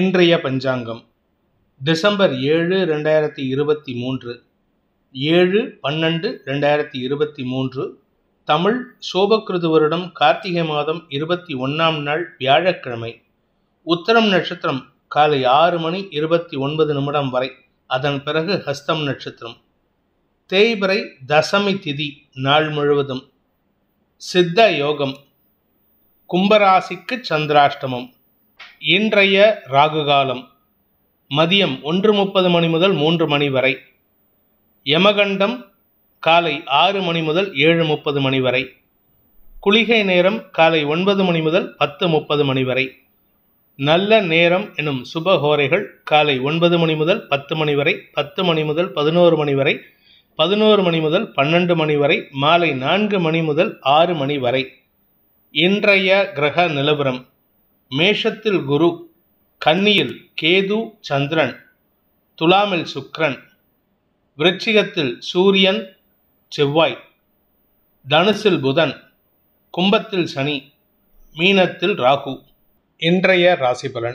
இன்றைய பஞ்சாங்கம் டிசம்பர் ஏழு ரெண்டாயிரத்தி இருபத்தி மூன்று ஏழு பன்னெண்டு ரெண்டாயிரத்தி இருபத்தி மூன்று தமிழ் சோபக்கிருது வருடம் கார்த்திகை மாதம் இருபத்தி ஒன்றாம் நாள் வியாழக்கிழமை உத்தரம் நட்சத்திரம் காலை ஆறு மணி இருபத்தி ஒன்பது நிமிடம் வரை அதன் பிறகு ஹஸ்தம் நட்சத்திரம் தேய்பிறை தசமி திதி நாள் முழுவதும் சித்த யோகம் கும்பராசிக்கு சந்திராஷ்டமம் இன்றைய ராகுகாலம் மதியம் ஒன்று முப்பது மணி முதல் மூன்று மணி வரை யமகண்டம் காலை ஆறு மணி முதல் ஏழு முப்பது மணி வரை குளிகை நேரம் காலை ஒன்பது மணி முதல் பத்து முப்பது மணி வரை நல்ல நேரம் எனும் சுபஹோரைகள் காலை ஒன்பது மணி முதல் பத்து மணி வரை பத்து மணி முதல் பதினோரு மணி வரை பதினோரு மணி முதல் பன்னெண்டு மணி வரை மாலை நான்கு மணி முதல் ஆறு மணி வரை இன்றைய கிரக நிலவரம் மேஷத்தில் குரு கன்னியில் கேது சந்திரன் துலாமில் சுக்கிரன் விருச்சிகத்தில் சூரியன் செவ்வாய் தனுசில் புதன் கும்பத்தில் சனி மீனத்தில் ராகு இன்றைய ராசி பலன்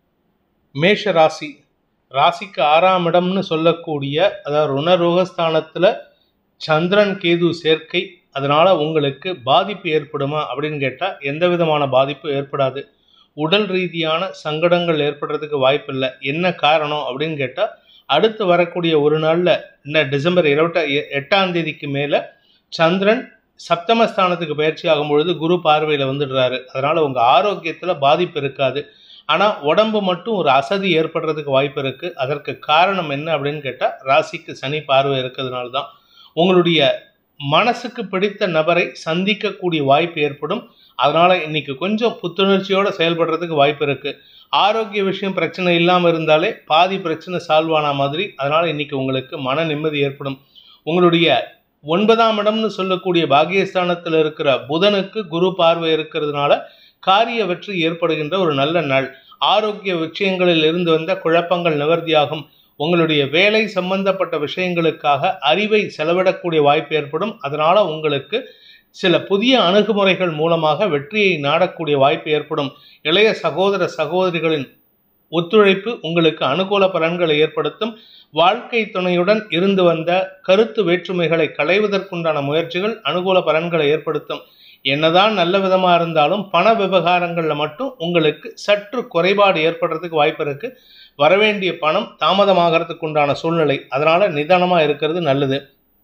மேஷ ராசி ராசிக்கு ஆறாம் இடம்னு சொல்லக்கூடிய அதாவது ருணரோகஸ்தானத்தில் சந்திரன் கேது சேர்க்கை அதனால் உங்களுக்கு பாதிப்பு ஏற்படுமா அப்படின்னு கேட்டால் எந்த விதமான பாதிப்பு ஏற்படாது உடல் ரீதியான சங்கடங்கள் ஏற்படுறதுக்கு வாய்ப்பில்லை என்ன காரணம் அப்படின்னு கேட்டால் அடுத்து வரக்கூடிய ஒரு நாளில் இந்த டிசம்பர் இருபட்ட எட்டாம் தேதிக்கு மேலே சந்திரன் சப்தமஸ்தானத்துக்கு பயிற்சி ஆகும் பொழுது குரு பார்வையில் வந்துடுறாரு அதனால் உங்கள் ஆரோக்கியத்தில் பாதிப்பு இருக்காது ஆனால் உடம்பு மட்டும் ஒரு அசதி ஏற்படுறதுக்கு வாய்ப்பு இருக்குது அதற்கு காரணம் என்ன அப்படின்னு கேட்டால் ராசிக்கு சனி பார்வை இருக்கிறதுனால தான் உங்களுடைய மனசுக்கு பிடித்த நபரை சந்திக்கக்கூடிய வாய்ப்பு ஏற்படும் அதனால் இன்னைக்கு கொஞ்சம் புத்துணர்ச்சியோடு செயல்படுறதுக்கு வாய்ப்பு இருக்குது ஆரோக்கிய விஷயம் பிரச்சனை இல்லாமல் இருந்தாலே பாதி பிரச்சனை சால்வ் ஆன மாதிரி அதனால் இன்னைக்கு உங்களுக்கு மன நிம்மதி ஏற்படும் உங்களுடைய ஒன்பதாம் இடம்னு சொல்லக்கூடிய பாகியஸ்தானத்தில் இருக்கிற புதனுக்கு குரு பார்வை இருக்கிறதுனால காரிய வெற்றி ஏற்படுகின்ற ஒரு நல்ல நாள் ஆரோக்கிய விஷயங்களில் இருந்து வந்த குழப்பங்கள் நிவர்த்தியாகும் உங்களுடைய வேலை சம்பந்தப்பட்ட விஷயங்களுக்காக அறிவை செலவிடக்கூடிய வாய்ப்பு ஏற்படும் அதனால் உங்களுக்கு சில புதிய அணுகுமுறைகள் மூலமாக வெற்றியை நாடக்கூடிய வாய்ப்பு ஏற்படும் இளைய சகோதர சகோதரிகளின் ஒத்துழைப்பு உங்களுக்கு அனுகூல பலன்களை ஏற்படுத்தும் வாழ்க்கை துணையுடன் இருந்து வந்த கருத்து வேற்றுமைகளை களைவதற்குண்டான முயற்சிகள் அனுகூல பலன்களை ஏற்படுத்தும் என்னதான் நல்ல விதமாக இருந்தாலும் பண விவகாரங்களில் மட்டும் உங்களுக்கு சற்று குறைபாடு ஏற்படுறதுக்கு வாய்ப்பு இருக்கு வரவேண்டிய பணம் தாமதமாகறதுக்கு உண்டான சூழ்நிலை அதனால நிதானமாக இருக்கிறது நல்லது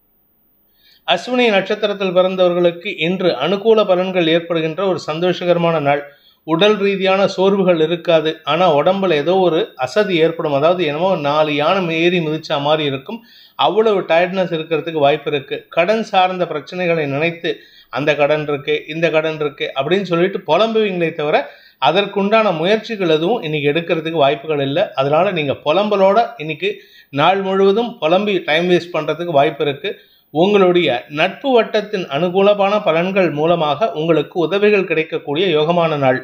அஸ்வினி நட்சத்திரத்தில் பிறந்தவர்களுக்கு இன்று அனுகூல பலன்கள் ஏற்படுகின்ற ஒரு சந்தோஷகரமான நாள் உடல் ரீதியான சோர்வுகள் இருக்காது ஆனால் உடம்புல ஏதோ ஒரு அசதி ஏற்படும் அதாவது என்னமோ நாலு யானை ஏறி மிதிச்சா மாதிரி இருக்கும் அவ்வளவு டயர்ட்னஸ் இருக்கிறதுக்கு வாய்ப்பு இருக்குது கடன் சார்ந்த பிரச்சனைகளை நினைத்து அந்த கடன் இருக்கு இந்த கடன் இருக்கு அப்படின்னு சொல்லிட்டு புலம்புவீங்களே தவிர அதற்குண்டான முயற்சிகள் எதுவும் இன்னைக்கு எடுக்கிறதுக்கு வாய்ப்புகள் இல்லை அதனால நீங்கள் புலம்பலோட இன்னைக்கு நாள் முழுவதும் புலம்பி டைம் வேஸ்ட் பண்ணுறதுக்கு வாய்ப்பு இருக்குது உங்களுடைய நட்பு வட்டத்தின் அனுகூலமான பலன்கள் மூலமாக உங்களுக்கு உதவிகள் கிடைக்கக்கூடிய யோகமான நாள்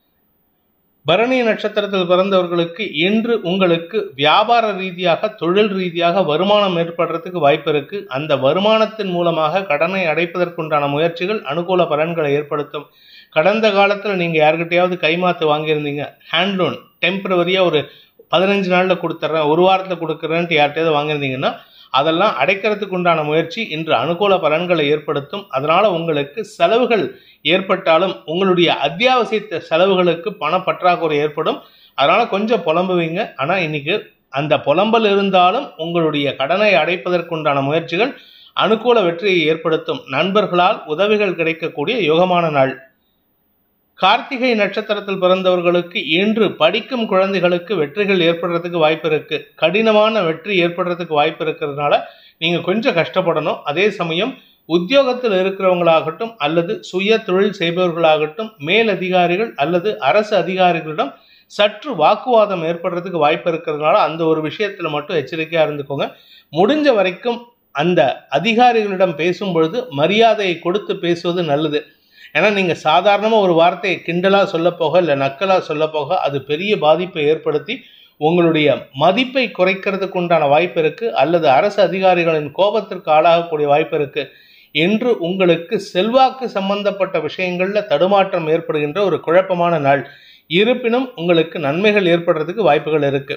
பரணி நட்சத்திரத்தில் பிறந்தவர்களுக்கு இன்று உங்களுக்கு வியாபார ரீதியாக தொழில் ரீதியாக வருமானம் ஏற்படுறதுக்கு வாய்ப்பு இருக்கு அந்த வருமானத்தின் மூலமாக கடனை அடைப்பதற்குண்டான முயற்சிகள் அனுகூல பலன்களை ஏற்படுத்தும் கடந்த காலத்தில் நீங்கள் யார்கிட்டயாவது கைமாத்து வாங்கியிருந்தீங்க ஹேண்ட் லோன் டெம்பரவரியாக ஒரு பதினஞ்சு நாளில் கொடுத்துட்றேன் ஒரு வாரத்தில் கொடுக்குறேன்ட்டு யார்கிட்டயாவது வாங்கியிருந்தீங்கன்னா அதெல்லாம் அடைக்கிறதுக்கு உண்டான முயற்சி இன்று அனுகூல பலன்களை ஏற்படுத்தும் அதனால் உங்களுக்கு செலவுகள் ஏற்பட்டாலும் உங்களுடைய அத்தியாவசிய செலவுகளுக்கு பண பற்றாக்குறை ஏற்படும் அதனால் கொஞ்சம் புலம்புவீங்க ஆனால் இன்னைக்கு அந்த புலம்பல் இருந்தாலும் உங்களுடைய கடனை அடைப்பதற்குண்டான முயற்சிகள் அனுகூல வெற்றியை ஏற்படுத்தும் நண்பர்களால் உதவிகள் கிடைக்கக்கூடிய யோகமான நாள் கார்த்திகை நட்சத்திரத்தில் பிறந்தவர்களுக்கு இன்று படிக்கும் குழந்தைகளுக்கு வெற்றிகள் ஏற்படுறதுக்கு வாய்ப்பு இருக்கு கடினமான வெற்றி ஏற்படுறதுக்கு வாய்ப்பு இருக்கிறதுனால நீங்க கொஞ்சம் கஷ்டப்படணும் அதே சமயம் உத்தியோகத்தில் இருக்கிறவங்களாகட்டும் அல்லது சுய தொழில் செய்பவர்களாகட்டும் மேல் அதிகாரிகள் அல்லது அரசு அதிகாரிகளிடம் சற்று வாக்குவாதம் ஏற்படுறதுக்கு வாய்ப்பு இருக்கிறதுனால அந்த ஒரு விஷயத்துல மட்டும் எச்சரிக்கையா இருந்துக்கோங்க முடிஞ்ச வரைக்கும் அந்த அதிகாரிகளிடம் பேசும் பொழுது மரியாதையை கொடுத்து பேசுவது நல்லது ஏன்னா நீங்கள் சாதாரணமாக ஒரு வார்த்தையை கிண்டலாக சொல்ல போக இல்லை நக்கலாக சொல்ல போக அது பெரிய பாதிப்பை ஏற்படுத்தி உங்களுடைய மதிப்பை குறைக்கிறதுக்கு உண்டான வாய்ப்பு இருக்குது அல்லது அரசு அதிகாரிகளின் கோபத்திற்கு ஆளாகக்கூடிய வாய்ப்பு இருக்குது என்று உங்களுக்கு செல்வாக்கு சம்பந்தப்பட்ட விஷயங்கள்ல தடுமாற்றம் ஏற்படுகின்ற ஒரு குழப்பமான நாள் இருப்பினும் உங்களுக்கு நன்மைகள் ஏற்படுறதுக்கு வாய்ப்புகள் இருக்கு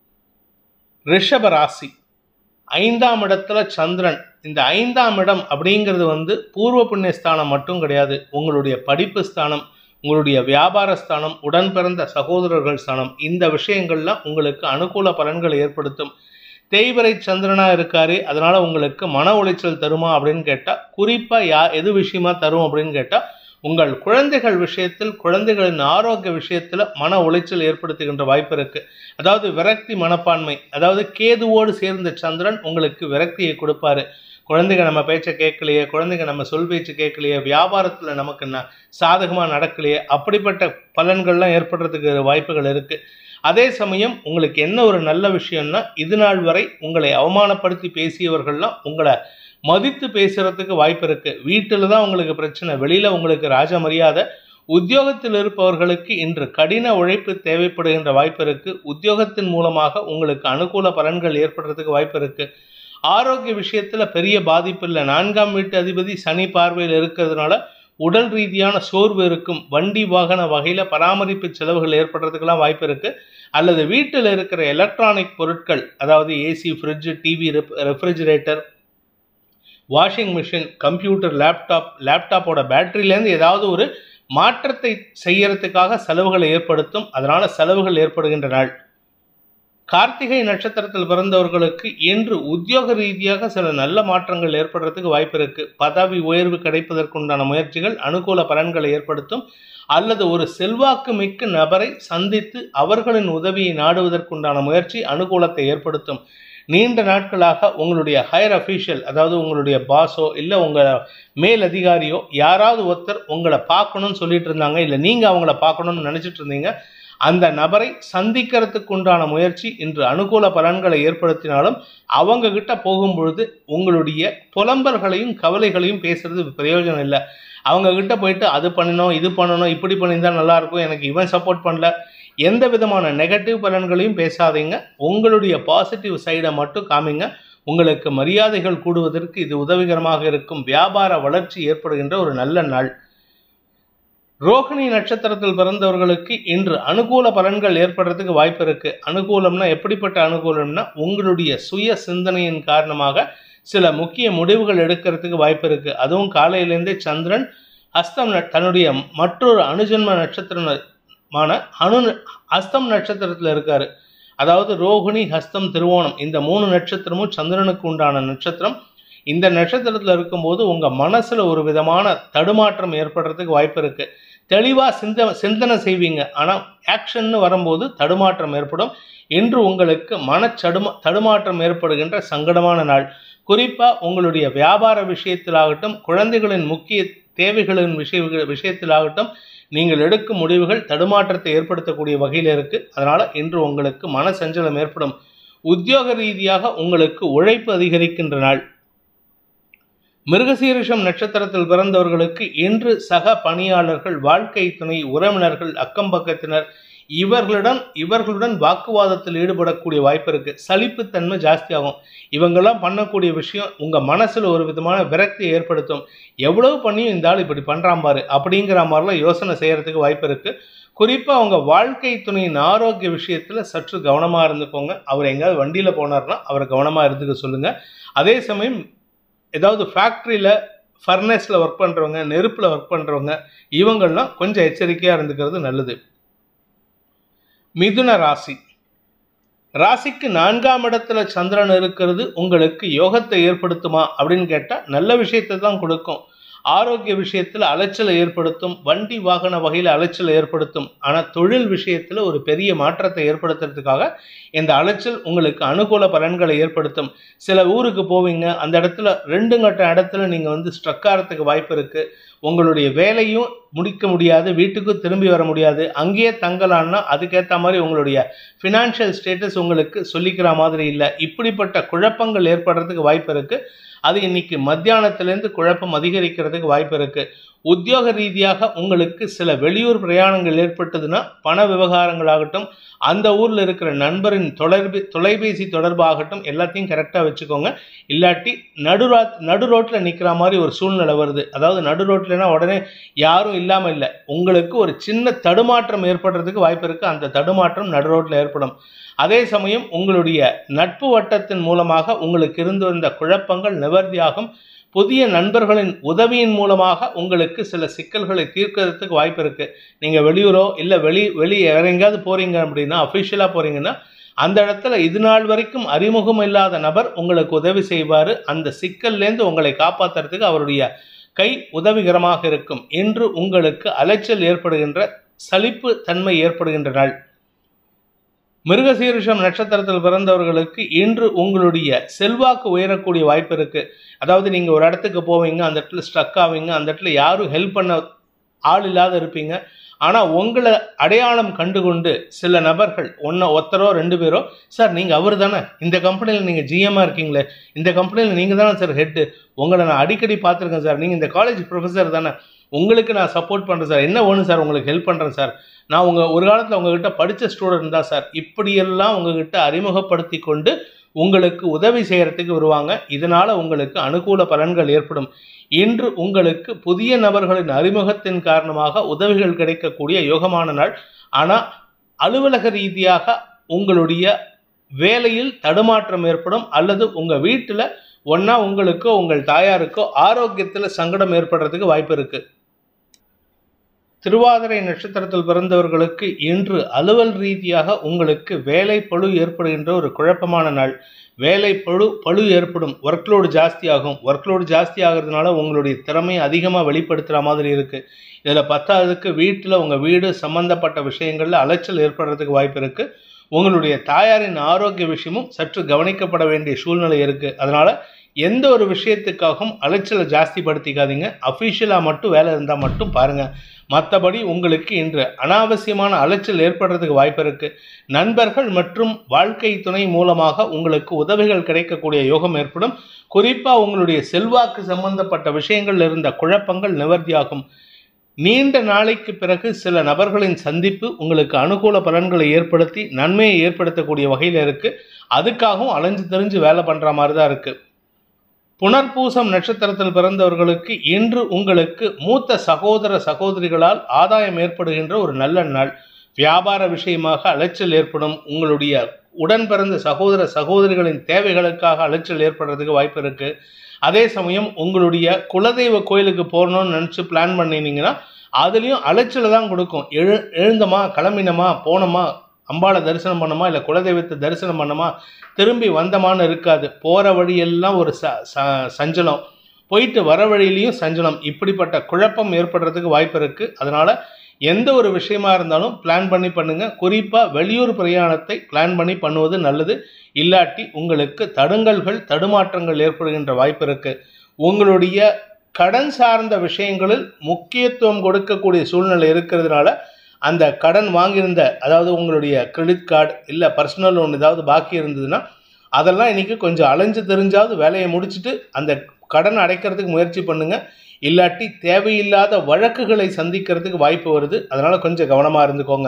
ரிஷப ராசி ஐந்தாம் இடத்துல சந்திரன் இந்த ஐந்தாம் இடம் அப்படிங்கிறது வந்து பூர்வ புண்ணிய ஸ்தானம் மட்டும் கிடையாது உங்களுடைய படிப்பு ஸ்தானம் உங்களுடைய வியாபார ஸ்தானம் உடன் பிறந்த சகோதரர்கள் ஸ்தானம் இந்த விஷயங்கள்லாம் உங்களுக்கு அனுகூல பலன்களை ஏற்படுத்தும் தேய்வரை சந்திரனா இருக்காரு அதனால உங்களுக்கு மன உளைச்சல் தருமா அப்படின்னு கேட்டா குறிப்பா யா எது விஷயமா தரும் அப்படின்னு கேட்டா உங்கள் குழந்தைகள் விஷயத்தில் குழந்தைகளின் ஆரோக்கிய விஷயத்துல மன உளைச்சல் ஏற்படுத்துகின்ற வாய்ப்பு இருக்கு அதாவது விரக்தி மனப்பான்மை அதாவது கேதுவோடு சேர்ந்த சந்திரன் உங்களுக்கு விரக்தியை கொடுப்பாரு குழந்தைங்க நம்ம பேச்சை கேட்கலையே குழந்தைங்க நம்ம சொல் பேச்சு கேட்கலையே வியாபாரத்தில் நமக்கு ந சாதகமாக நடக்கலையே அப்படிப்பட்ட பலன்கள்லாம் ஏற்படுறதுக்கு வாய்ப்புகள் இருக்குது அதே சமயம் உங்களுக்கு என்ன ஒரு நல்ல விஷயம்னா இது நாள் வரை உங்களை அவமானப்படுத்தி பேசியவர்கள்லாம் உங்களை மதித்து பேசுறதுக்கு வாய்ப்பு இருக்கு வீட்டில் தான் உங்களுக்கு பிரச்சனை வெளியில உங்களுக்கு ராஜ மரியாதை உத்தியோகத்தில் இருப்பவர்களுக்கு இன்று கடின உழைப்பு தேவைப்படுகின்ற வாய்ப்பு இருக்கு உத்தியோகத்தின் மூலமாக உங்களுக்கு அனுகூல பலன்கள் ஏற்படுறதுக்கு வாய்ப்பு இருக்கு ஆரோக்கிய விஷயத்துல பெரிய பாதிப்பு இல்லை நான்காம் வீட்டு அதிபதி சனி பார்வையில் இருக்கிறதுனால உடல் ரீதியான சோர்வு இருக்கும் வண்டி வாகன வகையில பராமரிப்பு செலவுகள் ஏற்படுறதுக்கெல்லாம் வாய்ப்பு இருக்கு அல்லது வீட்டில் இருக்கிற எலக்ட்ரானிக் பொருட்கள் அதாவது AC fridge TV refrigerator washing machine computer laptop லேப்டாப்போட பேட்டரியிலேருந்து ஏதாவது ஒரு மாற்றத்தை செய்யறதுக்காக செலவுகளை ஏற்படுத்தும் அதனால செலவுகள் ஏற்படுகின்ற நாள் கார்த்திகை நட்சத்திரத்தில் பிறந்தவர்களுக்கு இன்று உத்தியோக ரீதியாக சில நல்ல மாற்றங்கள் ஏற்படுறதுக்கு வாய்ப்பு இருக்கு பதவி உயர்வு கிடைப்பதற்குண்டான முயற்சிகள் அனுகூல பலன்களை ஏற்படுத்தும் அல்லது ஒரு செல்வாக்கு மிக்க நபரை சந்தித்து அவர்களின் உதவியை நாடுவதற்குண்டான முயற்சி அனுகூலத்தை ஏற்படுத்தும் நீண்ட நாட்களாக உங்களுடைய ஹையர் அஃபீஷியல் அதாவது உங்களுடைய பாஸோ இல்லை உங்கள் மேல் அதிகாரியோ யாராவது ஒருத்தர் உங்களை பார்க்கணும்னு சொல்லிட்டு இருந்தாங்க இல்லை நீங்கள் அவங்கள பார்க்கணும்னு நினச்சிட்டு இருந்தீங்க அந்த நபரை சந்திக்கிறதுக்கு உண்டான முயற்சி இன்று அனுகூல பலன்களை ஏற்படுத்தினாலும் அவங்க கிட்ட போகும் பொழுது உங்களுடைய புலம்பல்களையும் கவலைகளையும் பேசுறது பிரயோஜனம் இல்லை அவங்க கிட்ட போயிட்டு அது பண்ணணும் இது பண்ணணும் இப்படி பண்ணியிருந்தா நல்லா இருக்கும் எனக்கு இவன் சப்போர்ட் பண்ணல எந்த விதமான நெகட்டிவ் பலன்களையும் பேசாதீங்க உங்களுடைய பாசிட்டிவ் சைடை மட்டும் காமிங்க உங்களுக்கு மரியாதைகள் கூடுவதற்கு இது உதவிகரமாக இருக்கும் வியாபார வளர்ச்சி ஏற்படுகின்ற ஒரு நல்ல நாள் ரோகிணி நட்சத்திரத்தில் பிறந்தவர்களுக்கு இன்று அனுகூல பலன்கள் ஏற்படுறதுக்கு வாய்ப்பு இருக்கு அனுகூலம்னா எப்படிப்பட்ட அனுகூலம்னா உங்களுடைய சுய சிந்தனையின் காரணமாக சில முக்கிய முடிவுகள் எடுக்கிறதுக்கு வாய்ப்பு இருக்கு அதுவும் காலையிலேருந்தே சந்திரன் ஹஸ்தம் ந- தன்னுடைய மற்றொரு அனுஜன்ம நட்சத்திரமான அனு ஹஸ்தம் நட்சத்திரத்தில் இருக்காரு அதாவது ரோகிணி ஹஸ்தம் திருவோணம் இந்த மூணு நட்சத்திரமும் சந்திரனுக்கு உண்டான நட்சத்திரம் இந்த நட்சத்திரத்தில் இருக்கும்போது உங்கள் மனசில் ஒரு விதமான தடுமாற்றம் ஏற்படுறதுக்கு வாய்ப்பு இருக்குது தெளிவாக சிந்த சிந்தனை செய்வீங்க ஆனால் ஆக்ஷன்னு வரும்போது தடுமாற்றம் ஏற்படும் இன்று உங்களுக்கு மனச்சடுமா தடுமாற்றம் ஏற்படுகின்ற சங்கடமான நாள் குறிப்பாக உங்களுடைய வியாபார விஷயத்திலாகட்டும் குழந்தைகளின் முக்கிய தேவைகளின் விஷய விஷயத்திலாகட்டும் நீங்கள் எடுக்கும் முடிவுகள் தடுமாற்றத்தை ஏற்படுத்தக்கூடிய வகையில் இருக்குது அதனால் இன்று உங்களுக்கு மன சஞ்சலம் ஏற்படும் உத்தியோக ரீதியாக உங்களுக்கு உழைப்பு அதிகரிக்கின்ற நாள் மிருகசீரிஷம் நட்சத்திரத்தில் பிறந்தவர்களுக்கு இன்று சக பணியாளர்கள் வாழ்க்கை துணை உறவினர்கள் அக்கம் பக்கத்தினர் இவர்களுடன் இவர்களுடன் வாக்குவாதத்தில் ஈடுபடக்கூடிய வாய்ப்பு இருக்கு சலிப்புத்தன்மை ஜாஸ்தியாகும் இவங்கெல்லாம் பண்ணக்கூடிய விஷயம் உங்க மனசுல ஒரு விதமான விரக்தியை ஏற்படுத்தும் எவ்வளவு பண்ணியும் இந்த ஆள் இப்படி பண்றான் பாரு அப்படிங்கிற மாதிரிலாம் யோசனை செய்யறதுக்கு வாய்ப்பு இருக்கு குறிப்பா உங்க வாழ்க்கை துணையின் ஆரோக்கிய விஷயத்துல சற்று கவனமா இருந்துக்கோங்க அவர் எங்கேயாவது வண்டியில போனார்னா அவரை கவனமா இருந்துக்க சொல்லுங்க அதே சமயம் ஏதாவது ஃபேக்ட்ரியில் ஃபர்னஸில் ஒர்க் பண்ணுறவங்க நெருப்பில் ஒர்க் பண்ணுறவங்க இவங்கெல்லாம் கொஞ்சம் எச்சரிக்கையாக இருந்துக்கிறது நல்லது மிதுன ராசி ராசிக்கு நான்காம் இடத்துல சந்திரன் இருக்கிறது உங்களுக்கு யோகத்தை ஏற்படுத்துமா அப்படின்னு கேட்டால் நல்ல விஷயத்தை தான் கொடுக்கும் ஆரோக்கிய விஷயத்தில் அலைச்சலை ஏற்படுத்தும் வண்டி வாகன வகையில் அலைச்சலை ஏற்படுத்தும் ஆனால் தொழில் விஷயத்தில் ஒரு பெரிய மாற்றத்தை ஏற்படுத்துறதுக்காக இந்த அலைச்சல் உங்களுக்கு அனுகூல பலன்களை ஏற்படுத்தும் சில ஊருக்கு போவீங்க அந்த இடத்துல ரெண்டு கட்ட இடத்துல நீங்கள் வந்து ஸ்ட்ரக் ஆகிறதுக்கு வாய்ப்பு இருக்குது உங்களுடைய வேலையும் முடிக்க முடியாது வீட்டுக்கும் திரும்பி வர முடியாது அங்கேயே தங்கலான்னா அதுக்கேற்ற மாதிரி உங்களுடைய ஃபினான்ஷியல் ஸ்டேட்டஸ் உங்களுக்கு சொல்லிக்கிற மாதிரி இல்லை இப்படிப்பட்ட குழப்பங்கள் ஏற்படுறதுக்கு வாய்ப்பு இருக்குது அது இன்னைக்கு மத்தியானத்துலேருந்து குழப்பம் அதிகரிக்கிறதுக்கு வாய்ப்பு இருக்குது உத்தியோக ரீதியாக உங்களுக்கு சில வெளியூர் பிரயாணங்கள் ஏற்பட்டதுன்னா பண விவகாரங்களாகட்டும் அந்த ஊரில் இருக்கிற நண்பரின் தொடர்பு தொலைபேசி தொடர்பாகட்டும் எல்லாத்தையும் கரெக்டாக வச்சுக்கோங்க இல்லாட்டி நடுரா நடு ரோட்டில் நிற்கிற மாதிரி ஒரு சூழ்நிலை வருது அதாவது நடு ரோட்லனா உடனே யாரும் இல்லாமல் இல்லை உங்களுக்கு ஒரு சின்ன தடுமாற்றம் ஏற்படுறதுக்கு வாய்ப்பு இருக்குது அந்த தடுமாற்றம் நடு ரோட்டில் ஏற்படும் அதே சமயம் உங்களுடைய நட்பு வட்டத்தின் மூலமாக உங்களுக்கு இருந்து வந்த குழப்பங்கள் நிவர்த்தியாகும் புதிய நண்பர்களின் உதவியின் மூலமாக உங்களுக்கு சில சிக்கல்களை தீர்க்கிறதுக்கு வாய்ப்பு இருக்குது நீங்கள் வெளியூரோ இல்லை வெளி வெளி வேற எங்கேயாவது போகிறீங்க அப்படின்னா அஃபிஷியலாக போகிறீங்கன்னா அந்த இடத்துல இது நாள் வரைக்கும் அறிமுகம் இல்லாத நபர் உங்களுக்கு உதவி செய்வார் அந்த சிக்கல்லேருந்து உங்களை காப்பாற்றுறதுக்கு அவருடைய கை உதவிகரமாக இருக்கும் என்று உங்களுக்கு அலைச்சல் ஏற்படுகின்ற சலிப்பு தன்மை ஏற்படுகின்ற நாள் மிருகசீரிஷம் நட்சத்திரத்தில் பிறந்தவர்களுக்கு இன்று உங்களுடைய செல்வாக்கு உயரக்கூடிய வாய்ப்பு இருக்கு அதாவது நீங்க ஒரு இடத்துக்கு போவீங்க அந்த இடத்துல ஸ்ட்ரக் ஆவீங்க அந்த இடத்துல யாரும் ஹெல்ப் பண்ண ஆள் இல்லாத இருப்பீங்க ஆனா உங்களை அடையாளம் கண்டுகொண்டு சில நபர்கள் ஒன்ன ஒருத்தரோ ரெண்டு பேரோ சார் நீங்க அவர் தானே இந்த கம்பெனியில் நீங்க ஜிஎம்மா இருக்கீங்களே இந்த கம்பெனியில் நீங்க தானே சார் ஹெட்டு உங்களை நான் அடிக்கடி பார்த்துருக்கேன் சார் நீங்க இந்த காலேஜ் ப்ரொஃபஸர் தானே உங்களுக்கு நான் சப்போர்ட் பண்ணுறேன் சார் என்ன வேணும் சார் உங்களுக்கு ஹெல்ப் பண்ணுறேன் சார் நான் உங்கள் ஒரு காலத்தில் உங்ககிட்ட படித்த ஸ்டூடெண்ட் தான் சார் இப்படியெல்லாம் உங்ககிட்ட அறிமுகப்படுத்தி கொண்டு உங்களுக்கு உதவி செய்கிறதுக்கு வருவாங்க இதனால் உங்களுக்கு அனுகூல பலன்கள் ஏற்படும் இன்று உங்களுக்கு புதிய நபர்களின் அறிமுகத்தின் காரணமாக உதவிகள் கிடைக்கக்கூடிய யோகமான நாள் ஆனால் அலுவலக ரீதியாக உங்களுடைய வேலையில் தடுமாற்றம் ஏற்படும் அல்லது உங்கள் வீட்டில் ஒன்றா உங்களுக்கோ உங்கள் தாயாருக்கோ ஆரோக்கியத்தில் சங்கடம் ஏற்படுறதுக்கு வாய்ப்பு இருக்குது திருவாதிரை நட்சத்திரத்தில் பிறந்தவர்களுக்கு இன்று அலுவல் ரீதியாக உங்களுக்கு வேலை பழு ஏற்படுகின்ற ஒரு குழப்பமான நாள் வேலை பழு பழு ஏற்படும் ஒர்க்லோடு ஜாஸ்தி ஆகும் ஒர்க்லோடு ஜாஸ்தி ஆகிறதுனால உங்களுடைய திறமையை அதிகமாக வெளிப்படுத்துகிற மாதிரி இருக்குது இதில் பத்தாவதுக்கு வீட்டில் உங்கள் வீடு சம்மந்தப்பட்ட விஷயங்களில் அலைச்சல் ஏற்படுறதுக்கு வாய்ப்பு இருக்குது உங்களுடைய தாயாரின் ஆரோக்கிய விஷயமும் சற்று கவனிக்கப்பட வேண்டிய சூழ்நிலை இருக்குது அதனால் எந்த ஒரு விஷயத்துக்காகவும் அலைச்சலை ஜாஸ்தி படுத்திக்காதீங்க அஃபிஷியலாக மட்டும் வேலை இருந்தால் மட்டும் பாருங்கள் மற்றபடி உங்களுக்கு இன்று அனாவசியமான அலைச்சல் ஏற்படுறதுக்கு வாய்ப்பு இருக்குது நண்பர்கள் மற்றும் வாழ்க்கை துணை மூலமாக உங்களுக்கு உதவிகள் கிடைக்கக்கூடிய யோகம் ஏற்படும் குறிப்பாக உங்களுடைய செல்வாக்கு சம்பந்தப்பட்ட விஷயங்கள் இருந்த குழப்பங்கள் நிவர்த்தியாகும் நீண்ட நாளைக்கு பிறகு சில நபர்களின் சந்திப்பு உங்களுக்கு அனுகூல பலன்களை ஏற்படுத்தி நன்மையை ஏற்படுத்தக்கூடிய வகையில் இருக்குது அதுக்காகவும் அலைஞ்சு தெரிஞ்சு வேலை பண்ணுற மாதிரி தான் இருக்குது புனர்பூசம் நட்சத்திரத்தில் பிறந்தவர்களுக்கு இன்று உங்களுக்கு மூத்த சகோதர சகோதரிகளால் ஆதாயம் ஏற்படுகின்ற ஒரு நல்ல நாள் வியாபார விஷயமாக அலைச்சல் ஏற்படும் உங்களுடைய உடன் பிறந்த சகோதர சகோதரிகளின் தேவைகளுக்காக அலைச்சல் ஏற்படுறதுக்கு வாய்ப்பு இருக்கு அதே சமயம் உங்களுடைய குலதெய்வ கோயிலுக்கு போகணும்னு நினச்சி பிளான் பண்ணினீங்கன்னா அதுலேயும் அலைச்சலை தான் கொடுக்கும் எழு எழுந்தமா கிளம்பினமா போனோமா அம்பாளை தரிசனம் பண்ணோமா இல்லை குலதெய்வத்தை தரிசனம் பண்ணோமா திரும்பி வந்தமான்னு இருக்காது போகிற வழியெல்லாம் ஒரு ச ச- சஞ்சலம் போயிட்டு வர வழியிலையும் சஞ்சலம் இப்படிப்பட்ட குழப்பம் ஏற்படுறதுக்கு வாய்ப்பு இருக்குது அதனால் எந்த ஒரு விஷயமா இருந்தாலும் பிளான் பண்ணி பண்ணுங்க குறிப்பாக வெளியூர் பிரயாணத்தை பிளான் பண்ணி பண்ணுவது நல்லது இல்லாட்டி உங்களுக்கு தடுங்கல்கள் தடுமாற்றங்கள் ஏற்படுகின்ற வாய்ப்பு இருக்குது உங்களுடைய கடன் சார்ந்த விஷயங்களில் முக்கியத்துவம் கொடுக்கக்கூடிய சூழ்நிலை இருக்கிறதுனால அந்த கடன் வாங்கியிருந்த அதாவது உங்களுடைய கிரெடிட் கார்டு இல்லை பர்சனல் லோன் ஏதாவது பாக்கி இருந்ததுன்னா அதெல்லாம் இன்னைக்கு கொஞ்சம் அலைஞ்சு தெரிஞ்சாவது வேலையை முடிச்சுட்டு அந்த கடன் அடைக்கிறதுக்கு முயற்சி பண்ணுங்க இல்லாட்டி தேவையில்லாத வழக்குகளை சந்திக்கிறதுக்கு வாய்ப்பு வருது அதனால கொஞ்சம் கவனமா இருந்துக்கோங்க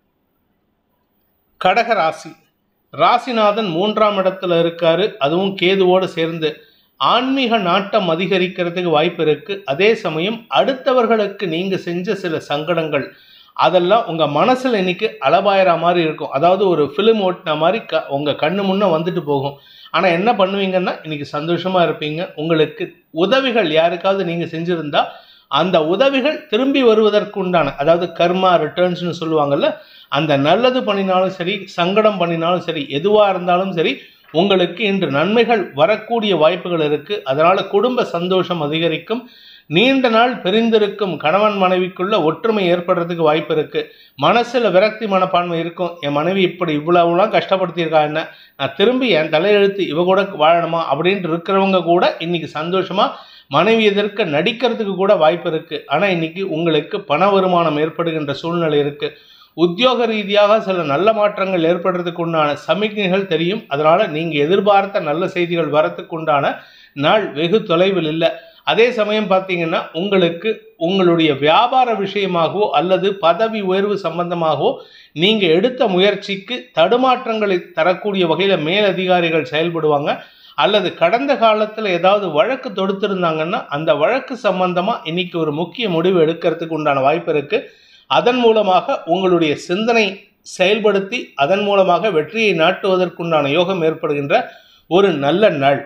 கடக ராசி ராசிநாதன் மூன்றாம் இடத்துல இருக்காரு அதுவும் கேதுவோடு சேர்ந்து ஆன்மீக நாட்டம் அதிகரிக்கிறதுக்கு வாய்ப்பு இருக்கு அதே சமயம் அடுத்தவர்களுக்கு நீங்க செஞ்ச சில சங்கடங்கள் அதெல்லாம் உங்க மனசுல இன்னைக்கு அளவாயிர மாதிரி இருக்கும் அதாவது ஒரு ஃபிலிம் ஓட்டின மாதிரி க உங்க கண்ணு முன்ன வந்துட்டு போகும் ஆனா என்ன பண்ணுவீங்கன்னா இன்னைக்கு சந்தோஷமா இருப்பீங்க உங்களுக்கு உதவிகள் யாருக்காவது நீங்க செஞ்சிருந்தா அந்த உதவிகள் திரும்பி வருவதற்குண்டான அதாவது கர்மா ரிட்டர்ன்ஸ்னு சொல்லுவாங்கல்ல அந்த நல்லது பண்ணினாலும் சரி சங்கடம் பண்ணினாலும் சரி எதுவாக இருந்தாலும் சரி உங்களுக்கு இன்று நன்மைகள் வரக்கூடிய வாய்ப்புகள் இருக்கு அதனால குடும்ப சந்தோஷம் அதிகரிக்கும் நீண்ட நாள் பிரிந்திருக்கும் கணவன் மனைவிக்குள்ள ஒற்றுமை ஏற்படுறதுக்கு வாய்ப்பு இருக்கு மனசுல விரக்தி மனப்பான்மை இருக்கும் என் மனைவி இப்படி இவ்வளவுலாம் கஷ்டப்படுத்தியிருக்கா என்ன நான் திரும்பி என் தலையெழுத்து இவ கூட வாழணுமா அப்படின்ட்டு இருக்கிறவங்க கூட இன்னைக்கு சந்தோஷமா மனைவி எதிர்க்க நடிக்கிறதுக்கு கூட வாய்ப்பு இருக்கு ஆனா இன்னைக்கு உங்களுக்கு பண வருமானம் ஏற்படுகின்ற சூழ்நிலை இருக்கு உத்தியோக ரீதியாக சில நல்ல மாற்றங்கள் ஏற்படுறதுக்கு உண்டான சமிக்ஞைகள் தெரியும் அதனால நீங்க எதிர்பார்த்த நல்ல செய்திகள் வரத்துக்கு உண்டான நாள் வெகு தொலைவில் இல்லை அதே சமயம் பார்த்தீங்கன்னா உங்களுக்கு உங்களுடைய வியாபார விஷயமாகவோ அல்லது பதவி உயர்வு சம்பந்தமாகவோ நீங்க எடுத்த முயற்சிக்கு தடுமாற்றங்களை தரக்கூடிய வகையில் மேலதிகாரிகள் செயல்படுவாங்க அல்லது கடந்த காலத்தில் ஏதாவது வழக்கு தொடுத்திருந்தாங்கன்னா அந்த வழக்கு சம்பந்தமா இன்னைக்கு ஒரு முக்கிய முடிவு எடுக்கிறதுக்கு உண்டான வாய்ப்பு இருக்கு அதன் மூலமாக உங்களுடைய சிந்தனை செயல்படுத்தி அதன் மூலமாக வெற்றியை நாட்டுவதற்குண்டான யோகம் ஏற்படுகின்ற ஒரு நல்ல நாள்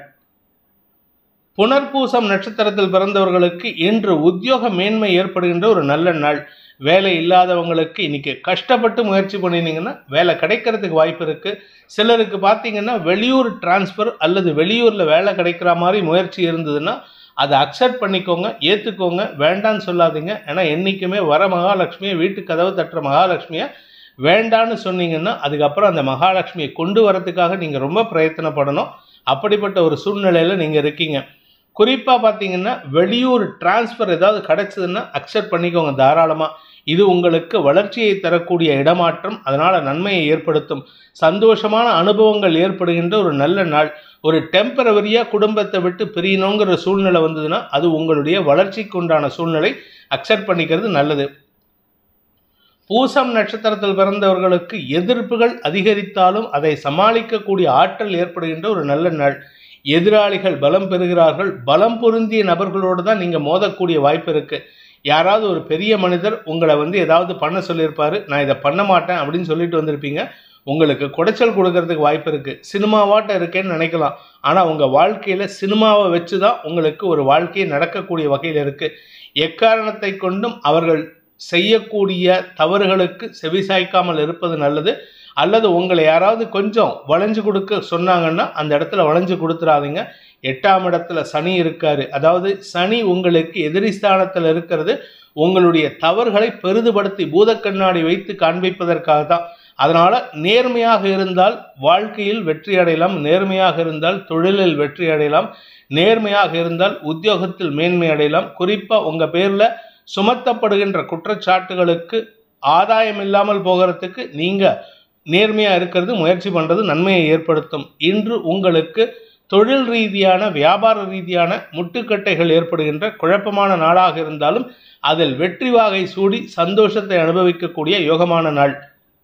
புனர்பூசம் நட்சத்திரத்தில் பிறந்தவர்களுக்கு இன்று உத்தியோக மேன்மை ஏற்படுகின்ற ஒரு நல்ல நாள் வேலை இல்லாதவங்களுக்கு இன்னைக்கு கஷ்டப்பட்டு முயற்சி பண்ணினீங்கன்னா வேலை கிடைக்கிறதுக்கு வாய்ப்பு இருக்கு சிலருக்கு பார்த்தீங்கன்னா வெளியூர் டிரான்ஸ்ஃபர் அல்லது வெளியூரில் வேலை கிடைக்கிற மாதிரி முயற்சி இருந்ததுன்னா அதை அக்செப்ட் பண்ணிக்கோங்க ஏற்றுக்கோங்க வேண்டான்னு சொல்லாதீங்க ஏன்னா என்றைக்குமே வர மகாலட்சுமியை வீட்டு கதவு தட்டுற மகாலட்சுமியை வேண்டான்னு சொன்னீங்கன்னா அதுக்கப்புறம் அந்த மகாலட்சுமியை கொண்டு வரதுக்காக நீங்கள் ரொம்ப பிரயத்தனப்படணும் அப்படிப்பட்ட ஒரு சூழ்நிலையில் நீங்கள் இருக்கீங்க குறிப்பாக பார்த்தீங்கன்னா வெளியூர் டிரான்ஸ்ஃபர் ஏதாவது கிடைச்சதுன்னா அக்செப்ட் பண்ணிக்கோங்க தாராளமாக இது உங்களுக்கு வளர்ச்சியை தரக்கூடிய இடமாற்றம் அதனால் நன்மையை ஏற்படுத்தும் சந்தோஷமான அனுபவங்கள் ஏற்படுகின்ற ஒரு நல்ல நாள் ஒரு டெம்பரவரியாக குடும்பத்தை விட்டு பிரியணுங்கிற சூழ்நிலை வந்ததுன்னா அது உங்களுடைய வளர்ச்சிக்கு உண்டான சூழ்நிலை அக்செப்ட் பண்ணிக்கிறது நல்லது பூசம் நட்சத்திரத்தில் பிறந்தவர்களுக்கு எதிர்ப்புகள் அதிகரித்தாலும் அதை சமாளிக்கக்கூடிய ஆற்றல் ஏற்படுகின்ற ஒரு நல்ல நாள் எதிராளிகள் பலம் பெறுகிறார்கள் பலம் பொருந்திய நபர்களோடு தான் நீங்கள் மோதக்கூடிய வாய்ப்பு இருக்கு யாராவது ஒரு பெரிய மனிதர் உங்களை வந்து ஏதாவது பண்ண சொல்லியிருப்பாரு நான் இதை பண்ண மாட்டேன் அப்படின்னு சொல்லிட்டு வந்திருப்பீங்க உங்களுக்கு குடைச்சல் கொடுக்கறதுக்கு வாய்ப்பு இருக்கு சினிமாவாட்ட இருக்கேன்னு நினைக்கலாம் ஆனால் உங்கள் வாழ்க்கையில் சினிமாவை வச்சு தான் உங்களுக்கு ஒரு வாழ்க்கையை நடக்கக்கூடிய வகையில் இருக்கு எக்காரணத்தை கொண்டும் அவர்கள் செய்யக்கூடிய தவறுகளுக்கு செவிசாய்க்காமல் இருப்பது நல்லது அல்லது உங்களை யாராவது கொஞ்சம் வளைஞ்சு கொடுக்க சொன்னாங்கன்னா அந்த இடத்துல வளைஞ்சு கொடுத்துறாதீங்க எட்டாம் இடத்துல சனி இருக்காரு அதாவது சனி உங்களுக்கு எதிரி ஸ்தானத்தில் இருக்கிறது உங்களுடைய தவறுகளை பெரிதுபடுத்தி பூதக்கண்ணாடி வைத்து காண்பிப்பதற்காக தான் அதனால நேர்மையாக இருந்தால் வாழ்க்கையில் வெற்றி அடையலாம் நேர்மையாக இருந்தால் தொழிலில் வெற்றி அடையலாம் நேர்மையாக இருந்தால் உத்தியோகத்தில் மேன்மை அடையலாம் குறிப்பாக உங்கள் பேரில் சுமத்தப்படுகின்ற குற்றச்சாட்டுகளுக்கு ஆதாயம் இல்லாமல் போகிறதுக்கு நீங்கள் நேர்மையாக இருக்கிறது முயற்சி பண்ணுறது நன்மையை ஏற்படுத்தும் இன்று உங்களுக்கு தொழில் ரீதியான வியாபார ரீதியான முட்டுக்கட்டைகள் ஏற்படுகின்ற குழப்பமான நாளாக இருந்தாலும் அதில் வெற்றி வாகை சூடி சந்தோஷத்தை அனுபவிக்கக்கூடிய யோகமான நாள்